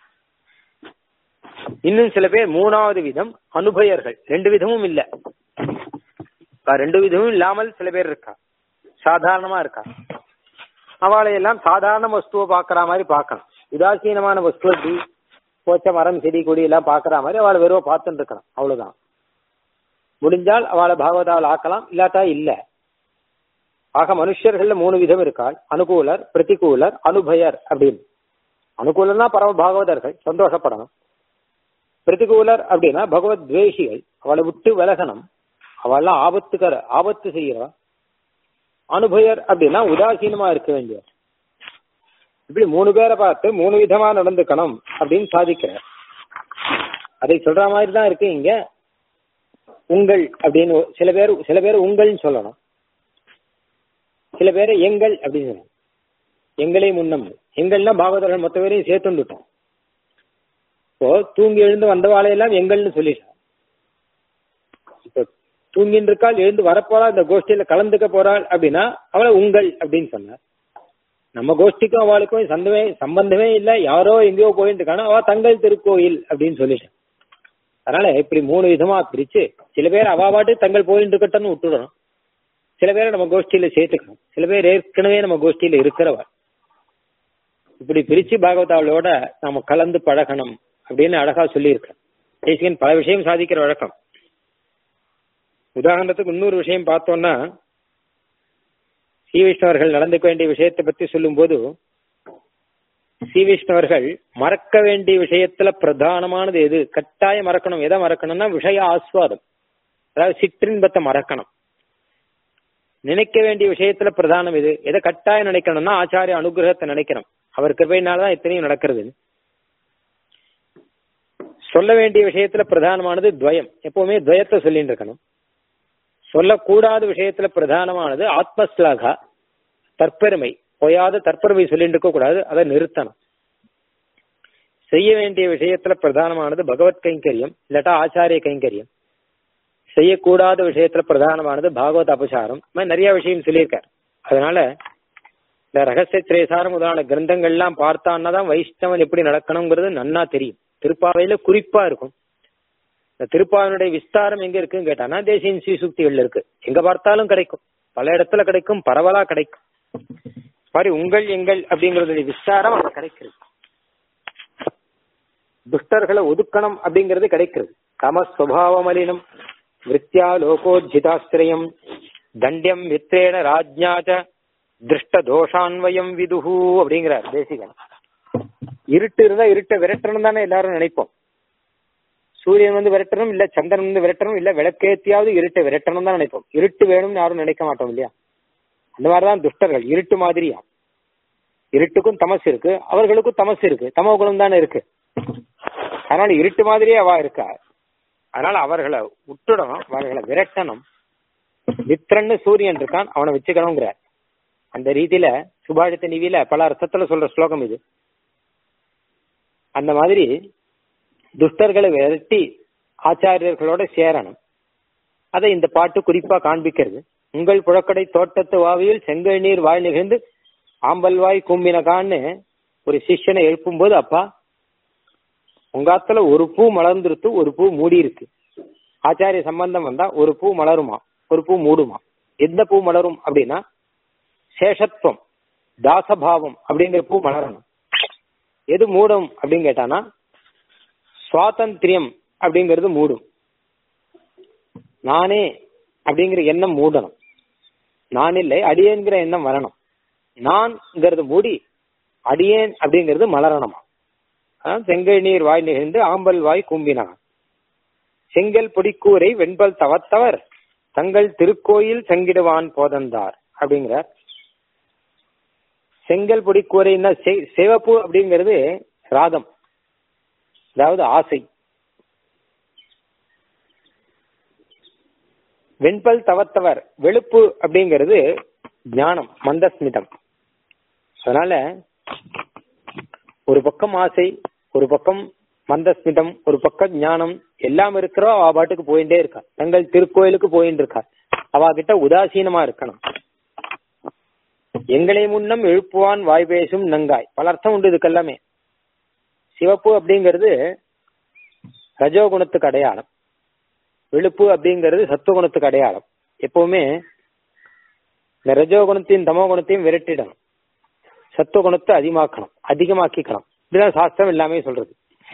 இன்னும் சில பேர் மூணாவது விதம் அனுபயர்கள் ரெண்டு விதமும் இல்ல ரெண்டு விதமும் இல்லாமல் சில பேர் இருக்கா சாதாரணமா இருக்கா அவளை எல்லாம் சாதாரண வஸ்துவை பாக்குற மாதிரி பார்க்கணும் உதாசீனமான வஸ்து எப்படி போச்ச மரம் செடி கொடி எல்லாம் பாக்குற மாதிரி அவளை வெறும் பார்த்துட்டு இருக்கணும் அவ்வளவுதான் முடிஞ்சால் அவளை பாகவதாவில் ஆக்கலாம் இல்லாட்டா இல்ல ஆக மனுஷர்கள்ல மூணு விதம் இருக்காள் அனுகூலர் பிரதிகூலர் அனுபயர் அப்படின்னு அனுகூலர்னா பரம பாகவதர்கள் சந்தோஷப்படணும் பிரதிகூலர் அப்படின்னா பகவத் துவேஷிகள் அவளை விட்டு விலகணும் அவள்லாம் ஆபத்துக்கர ஆபத்து செய்யறா அனுபயர் அப்படின்னா உதாசீனமா இருக்க வேண்டிய இப்படி மூணு பேரை பார்த்து மூணு விதமா நடந்துக்கணும் அப்படின்னு சாதிக்கிறார் அதை சொல்ற மாதிரி தான் இருக்கு இங்க உங்கள் அப்படின்னு சில பேர் சில பேர் உங்கள்னு சொல்லணும் சில பேர் எங்கள் அப்படின்னு சொல்லணும் எங்களே முன்னம் எங்கள்னா பாகவதர்கள் மொத்த பேரையும் சேர்த்து வந்துட்டோம் இப்போ தூங்கி எழுந்து வந்தவாளையெல்லாம் எங்கள்னு சொல்லிட்டான் இப்போ தூங்கின்னு இருக்காள் எழுந்து வரப்போறா இந்த கோஷ்டியில கலந்துக்க போறாள் அப்படின்னா அவளை உங்கள் அப்படின்னு சொன்னார் நம்ம கோஷ்டிக்கும் அவளுக்கும் சந்தமே சம்பந்தமே இல்ல யாரோ எங்கேயோ போயிட்டு இருக்கானா அவ தங்கள் திருக்கோயில் அப்படின்னு சொல்லிட்டான் அதனால இப்படி மூணு விதமா பிரிச்சு சில பேர் அவ பாட்டு தங்கள் போயிட்டு இருக்கட்டும்னு விட்டுடணும் சில பேரை நம்ம கோஷ்டியில சேர்த்துக்கணும் சில பேர் ஏற்கனவே நம்ம கோஷ்டியில இருக்கிறவா இப்படி பிரிச்சு பாகவதாவோட நாம கலந்து பழகணும் அப்படின்னு அழகா சொல்லியிருக்கேன் தேசிகன் பல விஷயம் சாதிக்கிற வழக்கம் உதாரணத்துக்கு இன்னொரு விஷயம் பார்த்தோம்னா ஸ்ரீ வைஷ்ணவர்கள் நடந்துக்க வேண்டிய விஷயத்தை பத்தி சொல்லும்போது ஸ்ரீ வைஷ்ணவர்கள் மறக்க வேண்டிய விஷயத்துல பிரதானமானது எது கட்டாயம் மறக்கணும் எதை மறக்கணும்னா விஷய ஆஸ்வாதம் அதாவது சிற்றின்பத்தை மறக்கணும் நினைக்க வேண்டிய விஷயத்துல பிரதானம் எது எதை கட்டாயம் நினைக்கணும்னா ஆச்சாரிய அனுகிரகத்தை நினைக்கணும் அவர் கிருபையினால்தான் இத்தனையும் நடக்கிறது சொல்ல வேண்டிய விஷயத்துல பிரதானமானது துவயம் எப்பவுமே துவயத்தை சொல்லிட்டு இருக்கணும் சொல்லக்கூடாத விஷயத்துல பிரதானமானது ஆத்மஸ்லாகா தற்பெருமை பொய்யாத தற்பெருமை சொல்லிட்டு இருக்க கூடாது அதை நிறுத்தணும் செய்ய வேண்டிய விஷயத்துல பிரதானமானது பகவத் கைங்கரியம் இல்லாட்டா ஆச்சாரிய கைங்கரியம் செய்யக்கூடாத விஷயத்துல பிரதானமானது பாகவத அபசாரம் இந்த மாதிரி நிறைய விஷயம் சொல்லியிருக்கார் அதனால இந்த ரகசிய திரேசாரம் முதலான கிரந்தங்கள்லாம் பார்த்தான்னா தான் வைஷ்ணவன் எப்படி நடக்கணுங்கிறது நன்னா தெரியும் திருப்பாவையில குறிப்பா இருக்கும் இந்த திருப்பாவினுடைய விஸ்தாரம் எங்க இருக்குன்னு கேட்டானா தேசிய ஸ்ரீசுக்திகள் இருக்கு எங்க பார்த்தாலும் கிடைக்கும் பல இடத்துல கிடைக்கும் பரவலா கிடைக்கும் மாதிரி உங்கள் எங்கள் அப்படிங்கறதுடைய விஸ்தாரம் அங்க கிடைக்கிறது துஷ்டர்களை ஒதுக்கணும் அப்படிங்கிறது கிடைக்கிறது தமஸ்வபாவமலினம் விருத்தியா லோகோஜிதாஸ்திரயம் தண்டம் வித்தேன ராஜ்ஞாச்ச திருஷ்ட தோஷான்வயம் விதுஹு அப்படிங்கிறார் தேசிகன் இருட்டு இருந்தா இருட்டை விரட்டணும் தானே எல்லாரும் நினைப்போம் சூரியன் வந்து விரட்டணும் இல்ல சந்திரன் வந்து விரட்டணும் இல்ல விளக்கேத்தியாவது இருட்டை விரட்டணும் தான் நினைப்போம் இருட்டு வேணும்னு யாரும் நினைக்க மாட்டோம் இல்லையா அந்த மாதிரிதான் துஷ்டர்கள் இருட்டு மாதிரியா இருட்டுக்கும் தமசு இருக்கு அவர்களுக்கும் தமசு இருக்கு தமோ குணம் தானே இருக்கு அதனால இருட்டு மாதிரியே அவ இருக்கா அதனால அவர்களை விட்டுடணும் அவர்களை விரட்டணும் மித்ரன்னு சூரியன் இருக்கான் அவனை வச்சுக்கணுங்கிறார் அந்த ரீதியில சுபாஷித்த நிவியில பல அர்த்தத்துல சொல்ற ஸ்லோகம் இது அந்த மாதிரி துஷ்டர்களை விரட்டி ஆச்சாரியர்களோட சேரணும் அதை இந்த பாட்டு குறிப்பா காண்பிக்கிறது உங்கள் புழக்கடை தோட்டத்து வாவியில் செங்கல் நீர் வாழ் நிகழ்ந்து ஆம்பல்வாய் கும்பினகான்னு ஒரு சிஷ்யனை எழுப்பும்போது அப்பா உங்காத்துல ஒரு பூ மலர்ந்துருத்து ஒரு பூ மூடி இருக்கு ஆச்சாரிய சம்பந்தம் வந்தா ஒரு பூ மலருமா ஒரு பூ மூடுமா எந்த பூ மலரும் அப்படின்னா சேஷத்துவம் தாசபாவம் அப்படிங்கிற பூ மலரணும் எது மூடும் அப்படின்னு கேட்டானா சுவாதந்திரியம் அப்படிங்கிறது மூடும் நானே அப்படிங்கிற எண்ணம் மூடணும் நான் இல்லை அடியேன்கிற எண்ணம் வரணும் நான்ங்கிறது மூடி அடியேன் அப்படிங்கிறது மலரணுமா செங்கல் நீர் வாய் நிகழ்ந்து ஆம்பல் வாய் கூம்பினான் செங்கல் பொடிக்கூரை வெண்பல் தவத்தவர் தங்கள் திருக்கோயில் செங்கிடுவான் போதந்தார் அப்படிங்கிறார் செங்கல் பொடிக்கூரைன்னா சிவப்பு அப்படிங்கிறது ராகம் அதாவது ஆசை வெண்பல் தவத்தவர் வெளுப்பு அப்படிங்கிறது ஞானம் மந்தஸ்மிதம் அதனால ஒரு பக்கம் ஆசை ஒரு பக்கம் மந்தஸ்மிதம் ஒரு பக்கம் ஞானம் எல்லாம் இருக்கிறோ அவ பாட்டுக்கு போயிட்டே இருக்கா தங்கள் திருக்கோயிலுக்கு போயிட்டு இருக்கா அவ கிட்ட உதாசீனமா இருக்கணும் எங்களை முன்னம் எழுப்புவான் வாய் பேசும் நங்காய் பல அர்த்தம் உண்டு இதுக்கெல்லாமே சிவப்பு அப்படிங்கிறது ரஜோகுணத்துக்கு அடையாளம் வெளுப்பு அப்படிங்கிறது சத்துவகுணத்துக்கு அடையாளம் எப்பவுமே இந்த ரஜோகுணத்தையும் தமோ குணத்தையும் விரட்டிடணும் சத்துவகுணத்தை அதிகமாக்கணும் அதிகமாக்கிக்கணும் இதுதான் சாஸ்திரம் எல்லாமே சொல்றது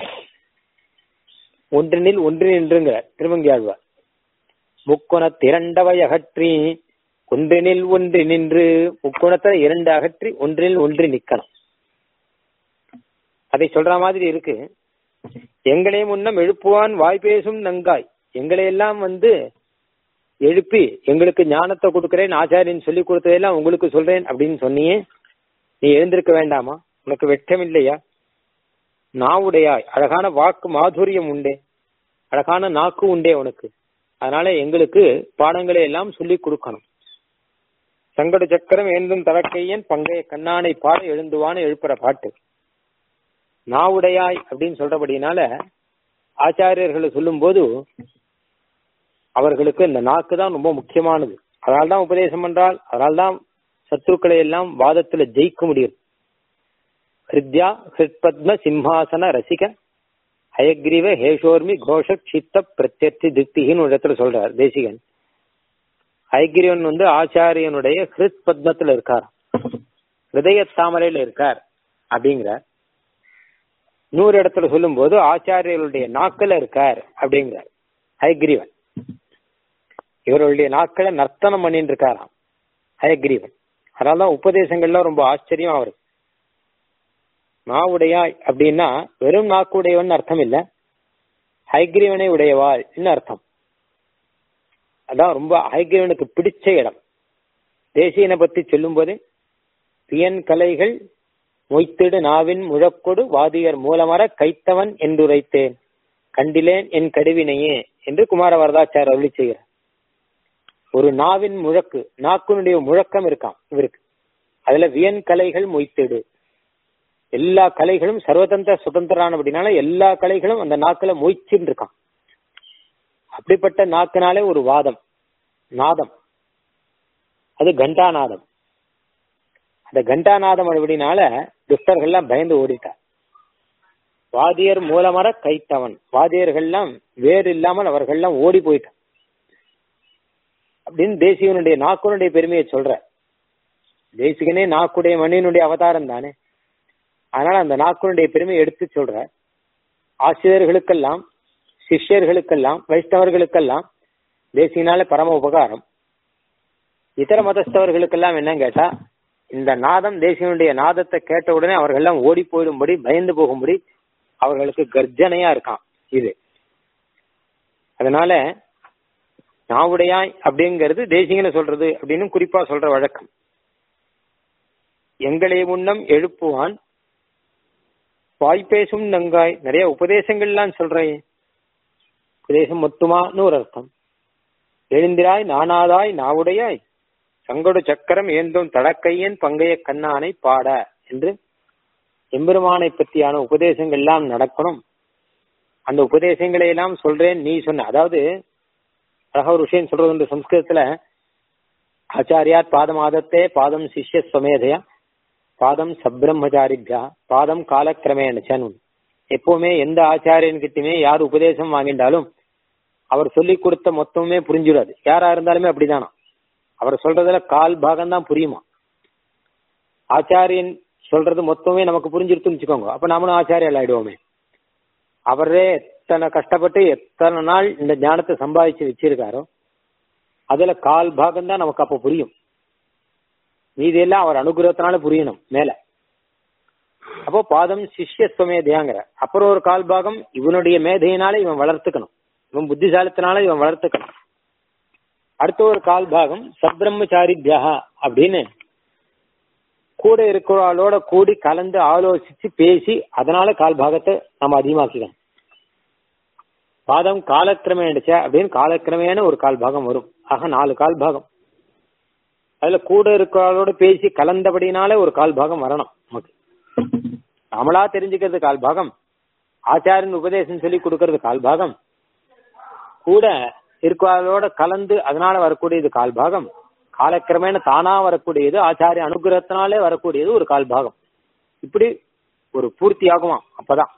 ஒன்றினில் ஒன்று நின்றுங்க திருமங்கியாழ்வார் முக்குணத் இரண்டவை அகற்றி ஒன்றினில் ஒன்று நின்று முக்குணத்தை இரண்டு அகற்றி ஒன்றில் ஒன்று நிக்கணும் அதை சொல்ற மாதிரி இருக்கு எங்களே முன்னம் எழுப்புவான் வாய் பேசும் நங்காய் எங்களை எல்லாம் வந்து எழுப்பி எங்களுக்கு ஞானத்தை கொடுக்கிறேன் ஆச்சாரியன் சொல்லி கொடுத்ததெல்லாம் உங்களுக்கு சொல்றேன் அப்படின்னு சொன்னியே நீ எழுந்திருக்க வேண்டாமா உனக்கு வெட்கம் இல்லையா நாவுடையாய் அழகான வாக்கு மாதுரியம் உண்டே அழகான நாக்கு உண்டே உனக்கு அதனால எங்களுக்கு பாடங்களை எல்லாம் சொல்லி கொடுக்கணும் சங்கட சக்கரம் ஏந்தும் தவக்கையன் பங்கைய கண்ணானை பாட எழுந்துவான்னு எழுப்புற பாட்டு நாவுடையாய் அப்படின்னு சொல்றபடினால ஆச்சாரியர்களை சொல்லும் போது அவர்களுக்கு இந்த நாக்கு தான் ரொம்ப முக்கியமானது அதனால்தான் உபதேசம் பண்றால் அதனால்தான் சத்துருக்களை எல்லாம் வாதத்துல ஜெயிக்க முடியும் ஹிருத்யா ஹிருத்பத்ம சிம்ஹாசன ரசிக ஹயக்ரீவ ஹேஷோர்மி கோஷ சித்த பிரத்யர்த்தி திருப்திகின்னு ஒரு இடத்துல சொல்றார் தேசிகன் ஹயக்ரீவன் வந்து ஆச்சாரியனுடைய ஹிருத் பத்மத்துல இருக்கார் ஹிருதய தாமரையில இருக்கார் அப்படிங்கிறார் நூறு இடத்துல சொல்லும் போது ஆச்சாரியர்களுடைய நாக்கில இருக்கார் அப்படிங்கிறார் ஹயக்ரீவன் இவர்களுடைய நாக்களை நர்த்தனம் பண்ணிட்டு இருக்காராம் ஹயக்ரீவன் அதனாலதான் உபதேசங்கள்லாம் ரொம்ப ஆச்சரியம் அவருக்கு நாவுடையாய் அப்படின்னா வெறும் நாக்குடையவன் அர்த்தம் இல்ல ஹைகிரீவனை உடையவாள் அர்த்தம் அதான் ரொம்ப ஹைகிரீவனுக்கு பிடிச்ச இடம் தேசியனை பத்தி சொல்லும் போது பியன் கலைகள் மொய்த்திடு நாவின் முழக்கொடு வாதியர் மூலமர கைத்தவன் என்றுரைத்தேன் கண்டிலேன் என் கடுவினையே என்று குமார வரதாச்சார் அருளி செய்கிறார் ஒரு நாவின் முழக்கு நாக்குனுடைய முழக்கம் இருக்காம் இவருக்கு அதுல வியன் கலைகள் மொய்த்திடு எல்லா கலைகளும் சர்வதந்திர சுதந்திரான அப்படின்னால எல்லா கலைகளும் அந்த நாக்குல மொய்ச்சுன்னு இருக்கான் அப்படிப்பட்ட நாக்குனாலே ஒரு வாதம் நாதம் அது கண்டாநாதம் அந்த கண்டாநாதம் அப்படினால துஷ்டர்கள்லாம் பயந்து ஓடிட்டார் வாதியர் மூலமர கைத்தவன் வாதியர்கள்லாம் வேறு இல்லாமல் அவர்கள்லாம் ஓடி போயிட்டான் அப்படின்னு தேசிகனுடைய நாக்குனுடைய பெருமையை சொல்ற தேசிகனே நாக்குடைய மண்ணினுடைய அவதாரம் தானே அதனால அந்த நாக்குனுடைய பெருமையை எடுத்து சொல்ற ஆசிரியர்களுக்கெல்லாம் சிஷ்யர்களுக்கெல்லாம் வைஷ்ணவர்களுக்கெல்லாம் தேசிகனால பரம உபகாரம் இதர மதஸ்தவர்களுக்கெல்லாம் என்ன கேட்டா இந்த நாதம் தேசியனுடைய நாதத்தை கேட்ட உடனே அவர்கள்லாம் ஓடி போயிடும்படி பயந்து போகும்படி அவர்களுக்கு கர்ஜனையா இருக்கான் இது அதனால நாவுடையாய் அப்படிங்கிறது தேசிகனை சொல்றது அப்படின்னு குறிப்பா சொல்ற வழக்கம் எங்களை முன்னம் எழுப்புவான் வாய் பேசும் நங்காய் நிறைய உபதேசங்கள்லாம் சொல்றேன் உபதேசம் மொத்தமான்னு ஒரு அர்த்தம் எழுந்திராய் நானாதாய் நாவுடையாய் சங்கொடு சக்கரம் ஏந்தும் தடக்கையன் பங்கைய கண்ணானை பாட என்று எம்பெருமானை பற்றியான உபதேசங்கள் எல்லாம் நடக்கணும் அந்த உபதேசங்களை எல்லாம் சொல்றேன் நீ சொன்ன அதாவது அழகா ஒரு விஷயம் சொல்றது இந்த சம்ஸ்கிருதத்துல ஆச்சாரியாத் பாதமாதத்தே பாதம் சிஷ்ய ஸ்வமேதையா பாதம் சப்ரம்மச்சாரிபியா பாதம் காலக்கிரமேனச்சன் எப்பவுமே எந்த ஆச்சாரியன் கிட்டயுமே யார் உபதேசம் வாங்கிட்டாலும் அவர் சொல்லி கொடுத்த மொத்தமே புரிஞ்சிடாது யாரா இருந்தாலுமே அப்படிதானா அவர் சொல்றதுல கால் பாகம் தான் புரியுமா ஆச்சாரியன் சொல்றது மொத்தமே நமக்கு புரிஞ்சிருத்துன்னு வச்சுக்கோங்க அப்ப நாமளும் ஆச்சாரியல் ஆயிடுவோமே அவரே எத்தனை கஷ்டப்பட்டு எத்தனை நாள் இந்த ஞானத்தை சம்பாதிச்சு வச்சிருக்காரோ அதுல கால் பாகம் தான் நமக்கு அப்ப புரியும் மீதியெல்லாம் அவர் அனுகிரகத்தினால புரியணும் மேல அப்போ பாதம் சிஷ்யத்துவ மேதையாங்கிற அப்புறம் ஒரு கால் பாகம் இவனுடைய மேதையினால இவன் வளர்த்துக்கணும் இவன் புத்திசாலித்தினால இவன் வளர்த்துக்கணும் அடுத்த ஒரு கால் பாகம் சப்ரம்மச்சாரித்யா அப்படின்னு கூட இருக்கிறவளோட கூடி கலந்து ஆலோசிச்சு பேசி அதனால கால் பாகத்தை நம்ம அதிகமாக்கிக்கணும் பாதம் காலக்கிரமேண்டுச்ச அப்படின்னு காலக்கிரமேன ஒரு கால் பாகம் வரும் ஆக நாலு கால் பாகம் அதுல கூட இருக்கிறவளோட பேசி கலந்தபடினால ஒரு கால் பாகம் வரணும் நமக்கு நம்மளா தெரிஞ்சுக்கிறது கால் பாகம் ஆச்சாரியன் உபதேசம் சொல்லி கொடுக்கறது கால் பாகம் கூட இருக்கிறவளோட கலந்து அதனால வரக்கூடியது கால் பாகம் காலக்கிரமேண தானா வரக்கூடியது ஆச்சாரிய அனுகிரகத்தினாலே வரக்கூடியது ஒரு கால் பாகம் இப்படி ஒரு பூர்த்தி ஆகுமா அப்பதான்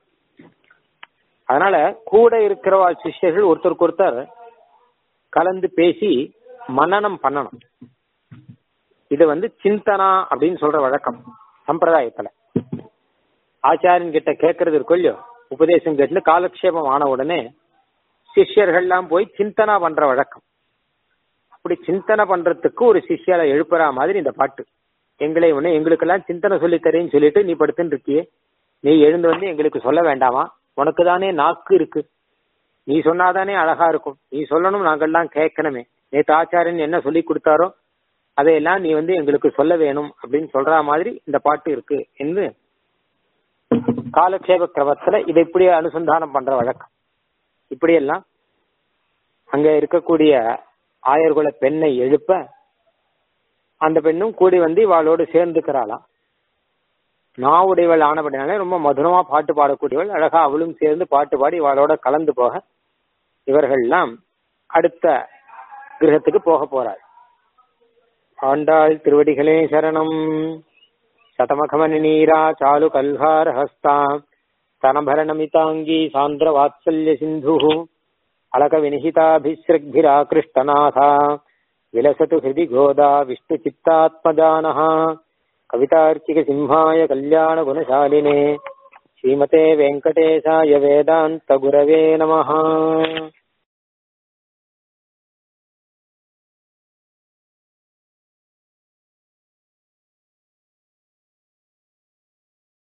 அதனால கூட இருக்கிறவா சிஷ்யர்கள் ஒருத்தருக்கு ஒருத்தர் கலந்து பேசி மனநம் பண்ணணும் இது வந்து சிந்தனா அப்படின்னு சொல்ற வழக்கம் சம்பிரதாயத்துல ஆச்சாரியன் கிட்ட கேட்கறது இருக்கும் இல்லையோ உபதேசம் கேட்டு காலக்ஷேபம் ஆன உடனே சிஷ்யர்கள்லாம் போய் சிந்தனா பண்ற வழக்கம் அப்படி சிந்தனை பண்றதுக்கு ஒரு சிஷ்யரை எழுப்புற மாதிரி இந்த பாட்டு எங்களை ஒண்ணு எங்களுக்கெல்லாம் சிந்தனை சொல்லி தரேன்னு சொல்லிட்டு நீ படுத்துன்னு இருக்கியே நீ எழுந்து வந்து எங்களுக்கு சொல்ல வேண்டாமா உனக்கு தானே நாக்கு இருக்கு நீ சொன்னாதானே அழகா இருக்கும் நீ சொல்லணும் நாங்கெல்லாம் கேட்கணுமே நேத்து ஆச்சாரியன் என்ன சொல்லி கொடுத்தாரோ அதையெல்லாம் நீ வந்து எங்களுக்கு சொல்ல வேணும் அப்படின்னு சொல்ற மாதிரி இந்த பாட்டு இருக்கு என்று காலக்ஷேப கிரமத்துல இதை இப்படி அனுசந்தானம் பண்ற வழக்கம் இப்படியெல்லாம் அங்க இருக்கக்கூடிய ஆயர்குல பெண்ணை எழுப்ப அந்த பெண்ணும் கூடி வந்து இவாளோடு சேர்ந்துக்கிறாளாம் நாவுடையவள் ஆனபடினாலே ரொம்ப மதுரமா பாட்டு பாடக்கூடியவள் அழகா அவளும் சேர்ந்து பாட்டு பாடி இவாளோட கலந்து போக இவர்கள்லாம் அடுத்த கிரகத்துக்கு போக போறாள் ஆண்டாள் திருவடிகளே சரணம் சதமகமணி நீரா சாலு கல்ஹார ஹஸ்தா स्तनभरणमिताङ्गी सान्द्रवात्सल्य सिन्धुः अलकविनिहिताभिसृग्भिराकृष्टनाथा विलसतु हृदि गोदा विष्णुचित्तात्मजानः कवितार्किकसिंहाय कल्याणगुणशालिने श्रीमते वेङ्कटेशाय वेदान्तगुरवे नमः